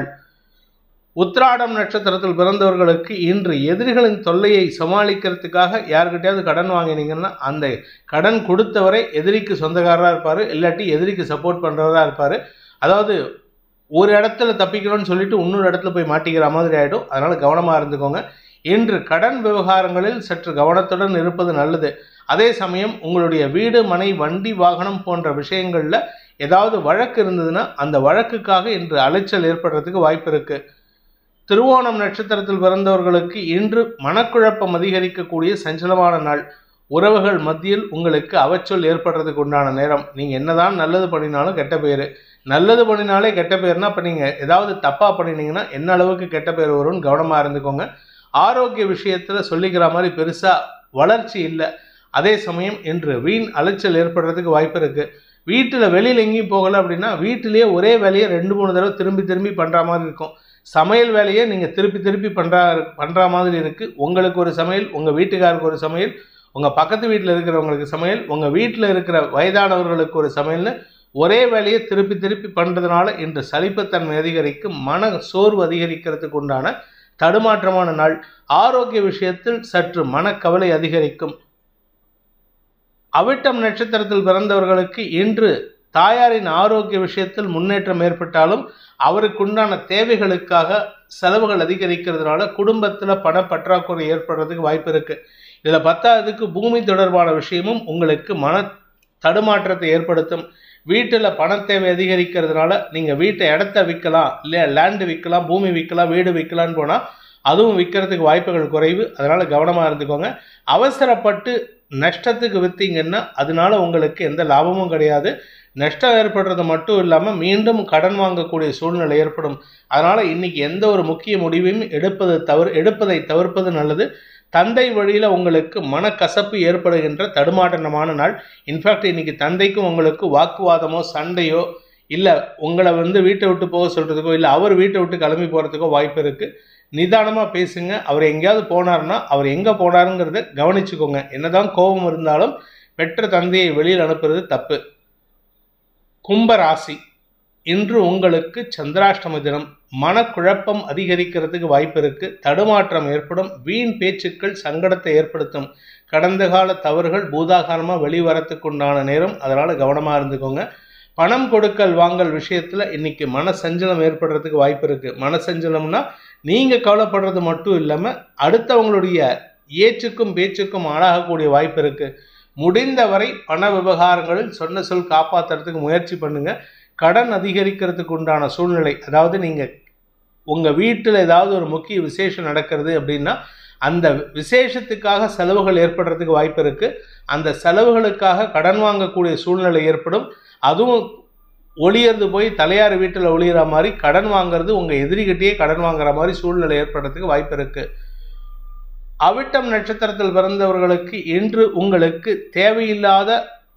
உத்ராடம் நட்சத்திரத்தில் பிறந்தவர்களுக்கு இன்று எதிரிகளின் தொல்லையை சமாளிக்கிறதுக்காக யாருக்கிட்டையாவது கடன் வாங்கினீங்கன்னா அந்த கடன் கொடுத்தவரை எதிரிக்கு சொந்தக்காரராக இருப்பார் இல்லாட்டி எதிரிக்கு சப்போர்ட் பண்ணுறவராக இருப்பார் அதாவது ஒரு இடத்துல தப்பிக்கணும்னு சொல்லிட்டு இன்னொரு இடத்துல போய் மாட்டிக்கிற மாதிரி ஆகிடும் அதனால் கவனமாக இருந்துக்கோங்க இன்று கடன் விவகாரங்களில் சற்று கவனத்துடன் இருப்பது நல்லது அதே சமயம் உங்களுடைய வீடு மனை வண்டி வாகனம் போன்ற விஷயங்களில் ஏதாவது வழக்கு இருந்ததுன்னா அந்த வழக்குக்காக இன்று அலைச்சல் ஏற்படுறதுக்கு வாய்ப்பு இருக்குது திருவோணம் நட்சத்திரத்தில் பிறந்தவர்களுக்கு இன்று மனக்குழப்பம் அதிகரிக்கக்கூடிய சஞ்சலமான நாள் உறவுகள் மத்தியில் உங்களுக்கு அவச்சொல் ஏற்படுறதுக்கு உண்டான நேரம் நீங்கள் என்னதான் நல்லது பண்ணினாலும் கெட்ட பேர் நல்லது பண்ணினாலே கெட்ட பேர்னா இப்போ நீங்கள் ஏதாவது தப்பாக பண்ணினீங்கன்னா என்ன அளவுக்கு கெட்ட பேர் வரும்னு கவனமாக இருந்துக்கோங்க ஆரோக்கிய விஷயத்தில் சொல்லிக்கிற மாதிரி பெருசாக வளர்ச்சி இல்லை அதே சமயம் இன்று வீண் அலைச்சல் ஏற்படுறதுக்கு வாய்ப்பு இருக்குது வீட்டில் வெளியில் எங்கேயும் போகலை அப்படின்னா வீட்டிலேயே ஒரே வேலையை ரெண்டு மூணு தடவை திரும்பி திரும்பி பண்ணுற மாதிரி இருக்கும் சமையல் வேலையை நீங்கள் திருப்பி திருப்பி பண்ணுறா பண்ணுற மாதிரி இருக்குது உங்களுக்கு ஒரு சமையல் உங்கள் வீட்டுக்காருக்கு ஒரு சமையல் உங்கள் பக்கத்து வீட்டில் இருக்கிறவங்களுக்கு சமையல் உங்கள் வீட்டில் இருக்கிற வயதானவர்களுக்கு ஒரு சமையல்னு ஒரே வேலையை திருப்பி திருப்பி பண்ணுறதுனால இன்று சலிப்புத்தன்மை அதிகரிக்கும் மன சோர்வு அதிகரிக்கிறதுக்கு உண்டான தடுமாற்றமான நாள் ஆரோக்கிய விஷயத்தில் சற்று மனக்கவலை அதிகரிக்கும் அவிட்டம் நட்சத்திரத்தில் பிறந்தவர்களுக்கு இன்று தாயாரின் ஆரோக்கிய விஷயத்தில் முன்னேற்றம் ஏற்பட்டாலும் அவருக்குண்டான தேவைகளுக்காக செலவுகள் அதிகரிக்கிறதுனால குடும்பத்தில் பண பற்றாக்குறை ஏற்படுறதுக்கு வாய்ப்பு இருக்குது இதில் பத்தாவதுக்கு பூமி தொடர்பான விஷயமும் உங்களுக்கு மன தடுமாற்றத்தை ஏற்படுத்தும் வீட்டில் பண தேவை அதிகரிக்கிறதுனால நீங்கள் வீட்டை இடத்த விற்கலாம் இல்லை லேண்டு விற்கலாம் பூமி விற்கலாம் வீடு விற்கலான்னு போனால் அதுவும் விற்கிறதுக்கு வாய்ப்புகள் குறைவு அதனால் கவனமாக இருந்துக்கோங்க அவசரப்பட்டு நஷ்டத்துக்கு விற்றீங்கன்னா அதனால உங்களுக்கு எந்த லாபமும் கிடையாது நஷ்டம் ஏற்படுறது மட்டும் இல்லாமல் மீண்டும் கடன் வாங்கக்கூடிய சூழ்நிலை ஏற்படும் அதனால் இன்றைக்கி எந்த ஒரு முக்கிய முடிவையும் எடுப்பது தவிர எடுப்பதை தவிர்ப்பது நல்லது தந்தை வழியில் உங்களுக்கு மனக்கசப்பு ஏற்படுகின்ற தடுமாற்றமான நாள் இன்ஃபேக்ட் இன்னைக்கு தந்தைக்கும் உங்களுக்கு வாக்குவாதமோ சண்டையோ இல்லை உங்களை வந்து வீட்டை விட்டு போக சொல்கிறதுக்கோ இல்லை அவர் வீட்டை விட்டு கிளம்பி போகிறதுக்கோ வாய்ப்பு இருக்குது நிதானமாக பேசுங்க அவர் எங்கேயாவது போனார்னா அவர் எங்கே போனாருங்கிறத கவனிச்சுக்கோங்க என்னதான் கோபம் இருந்தாலும் பெற்ற தந்தையை வெளியில் அனுப்புறது தப்பு கும்ப ராசி இன்று உங்களுக்கு சந்திராஷ்டம தினம் மனக்குழப்பம் அதிகரிக்கிறதுக்கு வாய்ப்பு இருக்கு தடுமாற்றம் ஏற்படும் வீண் பேச்சுக்கள் சங்கடத்தை ஏற்படுத்தும் கடந்த கால தவறுகள் பூதாகாரமாக வெளிவரத்துக்கு உண்டான நேரம் அதனால் கவனமாக இருந்துக்கோங்க பணம் கொடுக்கல் வாங்கல் விஷயத்தில் இன்னைக்கு மன சஞ்சலம் ஏற்படுறதுக்கு வாய்ப்பு இருக்கு மன சஞ்சலம்னா நீங்கள் கவலைப்படுறது மட்டும் இல்லாமல் அடுத்தவங்களுடைய ஏச்சுக்கும் பேச்சுக்கும் ஆளாகக்கூடிய வாய்ப்பு இருக்கு முடிந்தவரை பண விவகாரங்களில் சொன்ன சொல் காப்பாற்றுறதுக்கு முயற்சி பண்ணுங்க கடன் அதிகரிக்கிறதுக்கு உண்டான சூழ்நிலை அதாவது நீங்கள் உங்கள் வீட்டில் ஏதாவது ஒரு முக்கிய விசேஷம் நடக்கிறது அப்படின்னா அந்த விசேஷத்துக்காக செலவுகள் ஏற்படுறதுக்கு வாய்ப்பு இருக்குது அந்த செலவுகளுக்காக கடன் வாங்கக்கூடிய சூழ்நிலை ஏற்படும் அதுவும் ஒளியறது போய் தலையார் வீட்டில் ஒளியிற மாதிரி கடன் வாங்குறது உங்கள் எதிரிகிட்டேயே கடன் வாங்குற மாதிரி சூழ்நிலை ஏற்படுறதுக்கு வாய்ப்பு இருக்குது அவிட்டம் நட்சத்திரத்தில் பிறந்தவர்களுக்கு இன்று உங்களுக்கு தேவையில்லாத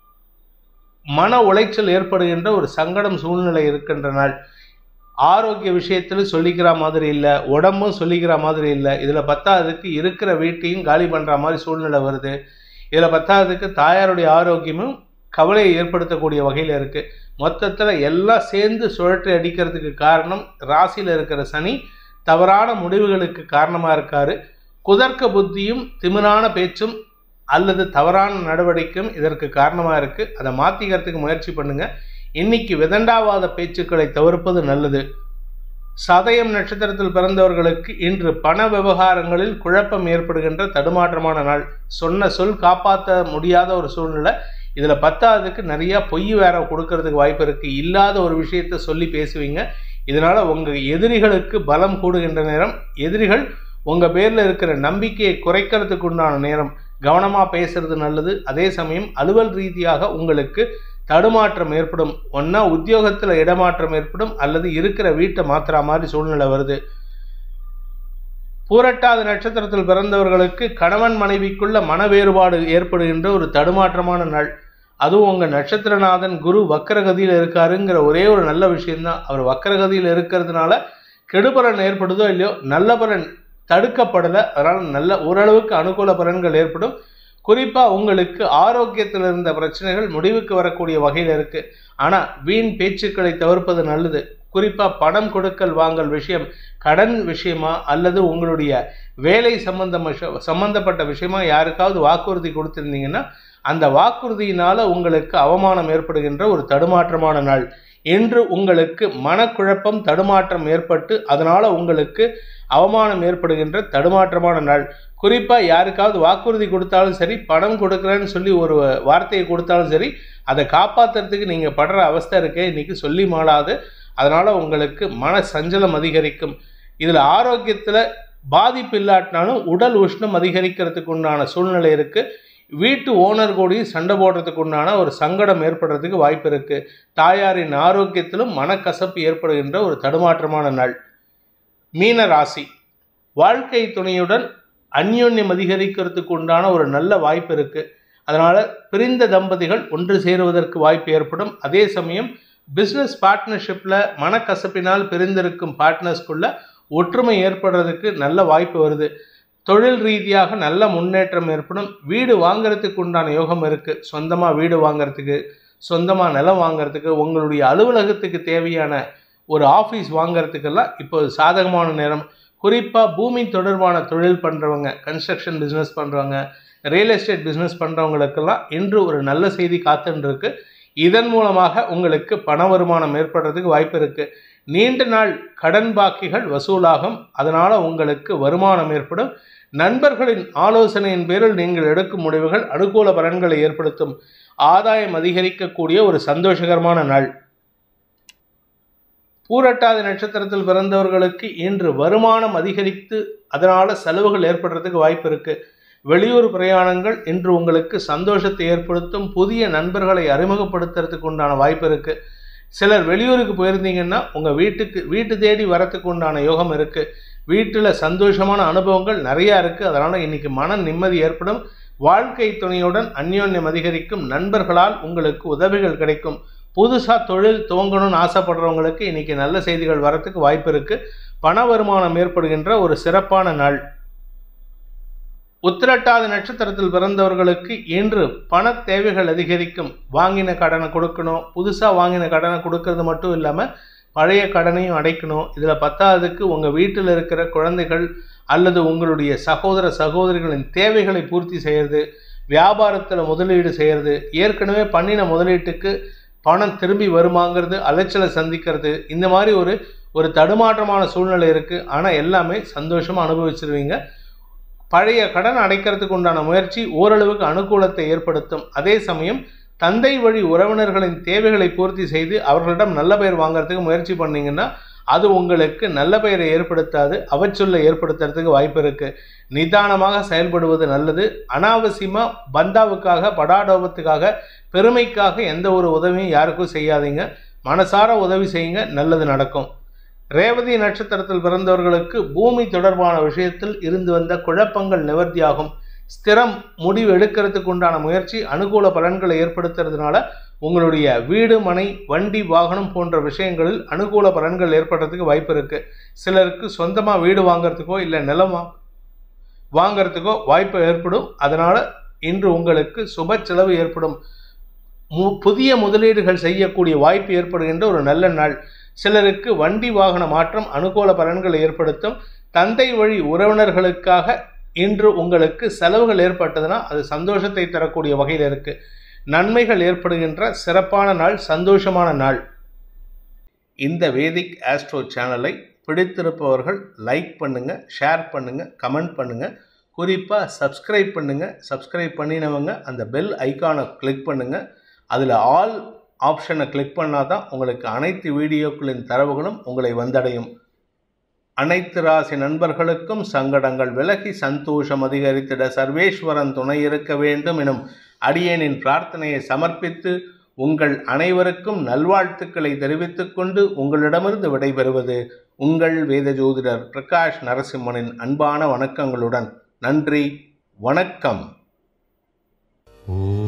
மன உளைச்சல் ஏற்படுகின்ற ஒரு சங்கடம் சூழ்நிலை இருக்கின்ற நாள் ஆரோக்கிய விஷயத்தில் சொல்லிக்கிற மாதிரி இல்லை உடம்பும் சொல்லிக்கிற மாதிரி இல்லை இதில் பத்தாவதுக்கு இருக்கிற வீட்டையும் காலி பண்ணுற மாதிரி சூழ்நிலை வருது இதில் பத்தாவதுக்கு தாயாருடைய ஆரோக்கியமும் கவலையை ஏற்படுத்தக்கூடிய வகையில் இருக்குது மொத்தத்தில் எல்லாம் சேர்ந்து சுழற்றி அடிக்கிறதுக்கு காரணம் ராசியில் இருக்கிற சனி தவறான முடிவுகளுக்கு காரணமாக இருக்காரு குதர்க்க புத்தியும் திமிரான பேச்சும் அல்லது தவறான நடவடிக்கையும் இதற்கு காரணமாக இருக்குது அதை மாற்றிக்கிறதுக்கு முயற்சி பண்ணுங்கள் இன்னைக்கு விதண்டாவாத பேச்சுக்களை தவிர்ப்பது நல்லது சதயம் நட்சத்திரத்தில் பிறந்தவர்களுக்கு இன்று பண விவகாரங்களில் குழப்பம் ஏற்படுகின்ற தடுமாற்றமான நாள் சொன்ன சொல் காப்பாற்ற முடியாத ஒரு சூழ்நிலை இதில் பத்தாவதுக்கு நிறையா பொய் வேற கொடுக்கறதுக்கு வாய்ப்பு இருக்குது இல்லாத ஒரு விஷயத்த சொல்லி பேசுவீங்க இதனால் உங்கள் எதிரிகளுக்கு பலம் கூடுகின்ற நேரம் எதிரிகள் உங்கள் பேரில் இருக்கிற நம்பிக்கையை குறைக்கிறதுக்கு உண்டான நேரம் கவனமாக பேசுறது நல்லது அதே சமயம் அலுவல் ரீதியாக உங்களுக்கு தடுமாற்றம் ஏற்படும் ஒன்றா உத்தியோகத்தில் இடமாற்றம் ஏற்படும் அல்லது இருக்கிற வீட்டை மாற்றுற மாதிரி சூழ்நிலை வருது பூரட்டாத நட்சத்திரத்தில் பிறந்தவர்களுக்கு கணவன் மனைவிக்குள்ள மன வேறுபாடு ஏற்படுகின்ற ஒரு தடுமாற்றமான நாள் அதுவும் உங்கள் நட்சத்திரநாதன் குரு வக்கரகதியில் இருக்காருங்கிற ஒரே ஒரு நல்ல விஷயம்தான் அவர் வக்கரகதியில் இருக்கிறதுனால கெடுபலன் ஏற்படுதோ இல்லையோ நல்ல பலன் தடுக்கப்படலை அதனால் நல்ல ஓரளவுக்கு அனுகூல பலன்கள் ஏற்படும் குறிப்பாக உங்களுக்கு ஆரோக்கியத்தில் இருந்த பிரச்சனைகள் முடிவுக்கு வரக்கூடிய வகையில் இருக்குது ஆனால் வீண் பேச்சுக்களை தவிர்ப்பது நல்லது குறிப்பாக பணம் கொடுக்கல் வாங்கல் விஷயம் கடன் விஷயமா அல்லது உங்களுடைய வேலை சம்பந்தம் சம்பந்தப்பட்ட விஷயமா யாருக்காவது வாக்குறுதி கொடுத்துருந்தீங்கன்னா அந்த வாக்குறுதியினால் உங்களுக்கு அவமானம் ஏற்படுகின்ற ஒரு தடுமாற்றமான நாள் என்று உங்களுக்கு மனக்குழப்பம் தடுமாற்றம் ஏற்பட்டு அதனால் உங்களுக்கு அவமானம் ஏற்படுகின்ற தடுமாற்றமான நாள் குறிப்பாக யாருக்காவது வாக்குறுதி கொடுத்தாலும் சரி பணம் கொடுக்குறேன்னு சொல்லி ஒரு வார்த்தையை கொடுத்தாலும் சரி அதை காப்பாற்றுறதுக்கு நீங்கள் படுற அவஸ்தை இருக்கே இன்றைக்கி சொல்லி மாளாது அதனால் உங்களுக்கு மன சஞ்சலம் அதிகரிக்கும் இதில் ஆரோக்கியத்தில் பாதிப்பு இல்லாட்டினாலும் உடல் உஷ்ணம் அதிகரிக்கிறதுக்கு உண்டான சூழ்நிலை இருக்குது வீட்டு ஓனர் கூடயும் சண்டை போடுறதுக்கு உண்டான ஒரு சங்கடம் ஏற்படுறதுக்கு வாய்ப்பு இருக்குது தாயாரின் ஆரோக்கியத்திலும் மனக்கசப்பு ஏற்படுகின்ற ஒரு தடுமாற்றமான நாள் மீன ராசி வாழ்க்கை துணையுடன் அந்யோன்யம் அதிகரிக்கிறதுக்கு உண்டான ஒரு நல்ல வாய்ப்பு இருக்குது அதனால் பிரிந்த தம்பதிகள் ஒன்று சேருவதற்கு வாய்ப்பு ஏற்படும் அதே சமயம் பிஸ்னஸ் பார்ட்னர்ஷிப்பில் மனக்கசப்பினால் பிரிந்திருக்கும் பார்ட்னர்ஸ்குள்ள ஒற்றுமை ஏற்படுறதுக்கு நல்ல வாய்ப்பு வருது தொழில் ரீதியாக நல்ல முன்னேற்றம் ஏற்படும் வீடு வாங்குறதுக்கு உண்டான யோகம் இருக்குது சொந்தமாக வீடு வாங்குறதுக்கு சொந்தமாக நிலம் வாங்குறதுக்கு உங்களுடைய அலுவலகத்துக்கு தேவையான ஒரு ஆஃபீஸ் வாங்குறதுக்கெல்லாம் இப்போ சாதகமான நேரம் குறிப்பாக பூமி தொடர்பான தொழில் பண்ணுறவங்க கன்ஸ்ட்ரக்ஷன் பிஸ்னஸ் பண்ணுறவங்க ரியல் எஸ்டேட் பிஸ்னஸ் பண்ணுறவங்களுக்கெல்லாம் இன்று ஒரு நல்ல செய்தி காத்துருக்கு இதன் மூலமாக உங்களுக்கு பண வருமானம் ஏற்படுறதுக்கு வாய்ப்பு இருக்குது நீண்ட நாள் கடன் பாக்கிகள் வசூலாகும் அதனால் உங்களுக்கு வருமானம் ஏற்படும் நண்பர்களின் ஆலோசனையின் பேரில் நீங்கள் எடுக்கும் முடிவுகள் அனுகூல பலன்களை ஏற்படுத்தும் ஆதாயம் அதிகரிக்கக்கூடிய ஒரு சந்தோஷகரமான நாள் பூரட்டாதி நட்சத்திரத்தில் பிறந்தவர்களுக்கு இன்று வருமானம் அதிகரித்து அதனால் செலவுகள் ஏற்படுறதுக்கு வாய்ப்பு இருக்குது வெளியூர் பிரயாணங்கள் இன்று உங்களுக்கு சந்தோஷத்தை ஏற்படுத்தும் புதிய நண்பர்களை அறிமுகப்படுத்துறதுக்கு உண்டான வாய்ப்பு இருக்குது சிலர் வெளியூருக்கு போயிருந்தீங்கன்னா உங்கள் வீட்டுக்கு வீட்டு தேடி வரத்துக்கு உண்டான யோகம் இருக்குது வீட்டில் சந்தோஷமான அனுபவங்கள் நிறையா இருக்குது அதனால் இன்றைக்கி மன நிம்மதி ஏற்படும் வாழ்க்கை துணையுடன் அந்யோன்யம் அதிகரிக்கும் நண்பர்களால் உங்களுக்கு உதவிகள் கிடைக்கும் புதுசாக தொழில் துவங்கணும்னு ஆசைப்படுறவங்களுக்கு இன்றைக்கி நல்ல செய்திகள் வரத்துக்கு வாய்ப்பு இருக்குது பண வருமானம் ஏற்படுகின்ற ஒரு சிறப்பான நாள் உத்திரட்டாதி நட்சத்திரத்தில் பிறந்தவர்களுக்கு இன்று பண தேவைகள் அதிகரிக்கும் வாங்கின கடனை கொடுக்கணும் புதுசாக வாங்கின கடனை கொடுக்கறது மட்டும் இல்லாமல் பழைய கடனையும் அடைக்கணும் இதில் பத்தாவதுக்கு உங்கள் வீட்டில் இருக்கிற குழந்தைகள் அல்லது உங்களுடைய சகோதர சகோதரிகளின் தேவைகளை பூர்த்தி செய்கிறது வியாபாரத்தில் முதலீடு செய்கிறது ஏற்கனவே பண்ணின முதலீட்டுக்கு பணம் திரும்பி வருமாங்கிறது அலைச்சலை சந்திக்கிறது இந்த மாதிரி ஒரு ஒரு தடுமாற்றமான சூழ்நிலை இருக்குது ஆனால் எல்லாமே சந்தோஷமாக அனுபவிச்சிருவீங்க பழைய கடன் அடைக்கிறதுக்கு உண்டான முயற்சி ஓரளவுக்கு அனுகூலத்தை ஏற்படுத்தும் அதே சமயம் தந்தை வழி உறவினர்களின் தேவைகளை பூர்த்தி செய்து அவர்களிடம் நல்ல பெயர் வாங்குறதுக்கு முயற்சி பண்ணீங்கன்னா அது உங்களுக்கு நல்ல பெயரை ஏற்படுத்தாது அவச்சொல்லை ஏற்படுத்துறதுக்கு வாய்ப்பு இருக்குது நிதானமாக செயல்படுவது நல்லது அனாவசியமாக பந்தாவுக்காக படாடோபத்துக்காக பெருமைக்காக எந்த ஒரு உதவியும் யாருக்கும் செய்யாதீங்க மனசார உதவி செய்யுங்க நல்லது நடக்கும் ரேவதி நட்சத்திரத்தில் பிறந்தவர்களுக்கு பூமி தொடர்பான விஷயத்தில் இருந்து வந்த குழப்பங்கள் நிவர்த்தியாகும் ஸ்திரம் முடிவு எடுக்கிறதுக்கு உண்டான முயற்சி அனுகூல பலன்களை ஏற்படுத்துறதுனால உங்களுடைய வீடு மனை வண்டி வாகனம் போன்ற விஷயங்களில் அனுகூல பலன்கள் ஏற்படுறதுக்கு வாய்ப்பு இருக்குது சிலருக்கு சொந்தமாக வீடு வாங்குறதுக்கோ இல்லை நிலம் வா வாங்கிறதுக்கோ வாய்ப்பு ஏற்படும் அதனால் இன்று உங்களுக்கு சுப செலவு ஏற்படும் மு புதிய முதலீடுகள் செய்யக்கூடிய வாய்ப்பு ஏற்படுகின்ற ஒரு நல்ல நாள் சிலருக்கு வண்டி வாகன மாற்றம் அனுகூல பலன்களை ஏற்படுத்தும் தந்தை வழி உறவினர்களுக்காக இன்று உங்களுக்கு செலவுகள் ஏற்பட்டதுன்னா அது சந்தோஷத்தை தரக்கூடிய வகையில் இருக்கு நன்மைகள் ஏற்படுகின்ற சிறப்பான நாள் சந்தோஷமான நாள் இந்த வேதிக் ஆஸ்ட்ரோ சேனலை பிடித்திருப்பவர்கள் லைக் பண்ணுங்க ஷேர் பண்ணுங்க கமெண்ட் பண்ணுங்க குறிப்பாக சப்ஸ்கிரைப் பண்ணுங்க சப்ஸ்கிரைப் பண்ணினவங்க அந்த பெல் ஐக்கானை கிளிக் பண்ணுங்க அதில் ஆல் ஆப்ஷனை கிளிக் பண்ணால் தான் உங்களுக்கு அனைத்து வீடியோக்களின் தரவுகளும் உங்களை வந்தடையும் அனைத்து ராசி நண்பர்களுக்கும் சங்கடங்கள் விலகி சந்தோஷம் அதிகரித்திட சர்வேஸ்வரன் துணை இருக்க வேண்டும் எனும் அடியேனின் பிரார்த்தனையை சமர்ப்பித்து உங்கள் அனைவருக்கும் நல்வாழ்த்துக்களை தெரிவித்துக் கொண்டு உங்களிடமிருந்து விடைபெறுவது உங்கள் வேத ஜோதிடர் பிரகாஷ் நரசிம்மனின் அன்பான வணக்கங்களுடன் நன்றி வணக்கம் ஓ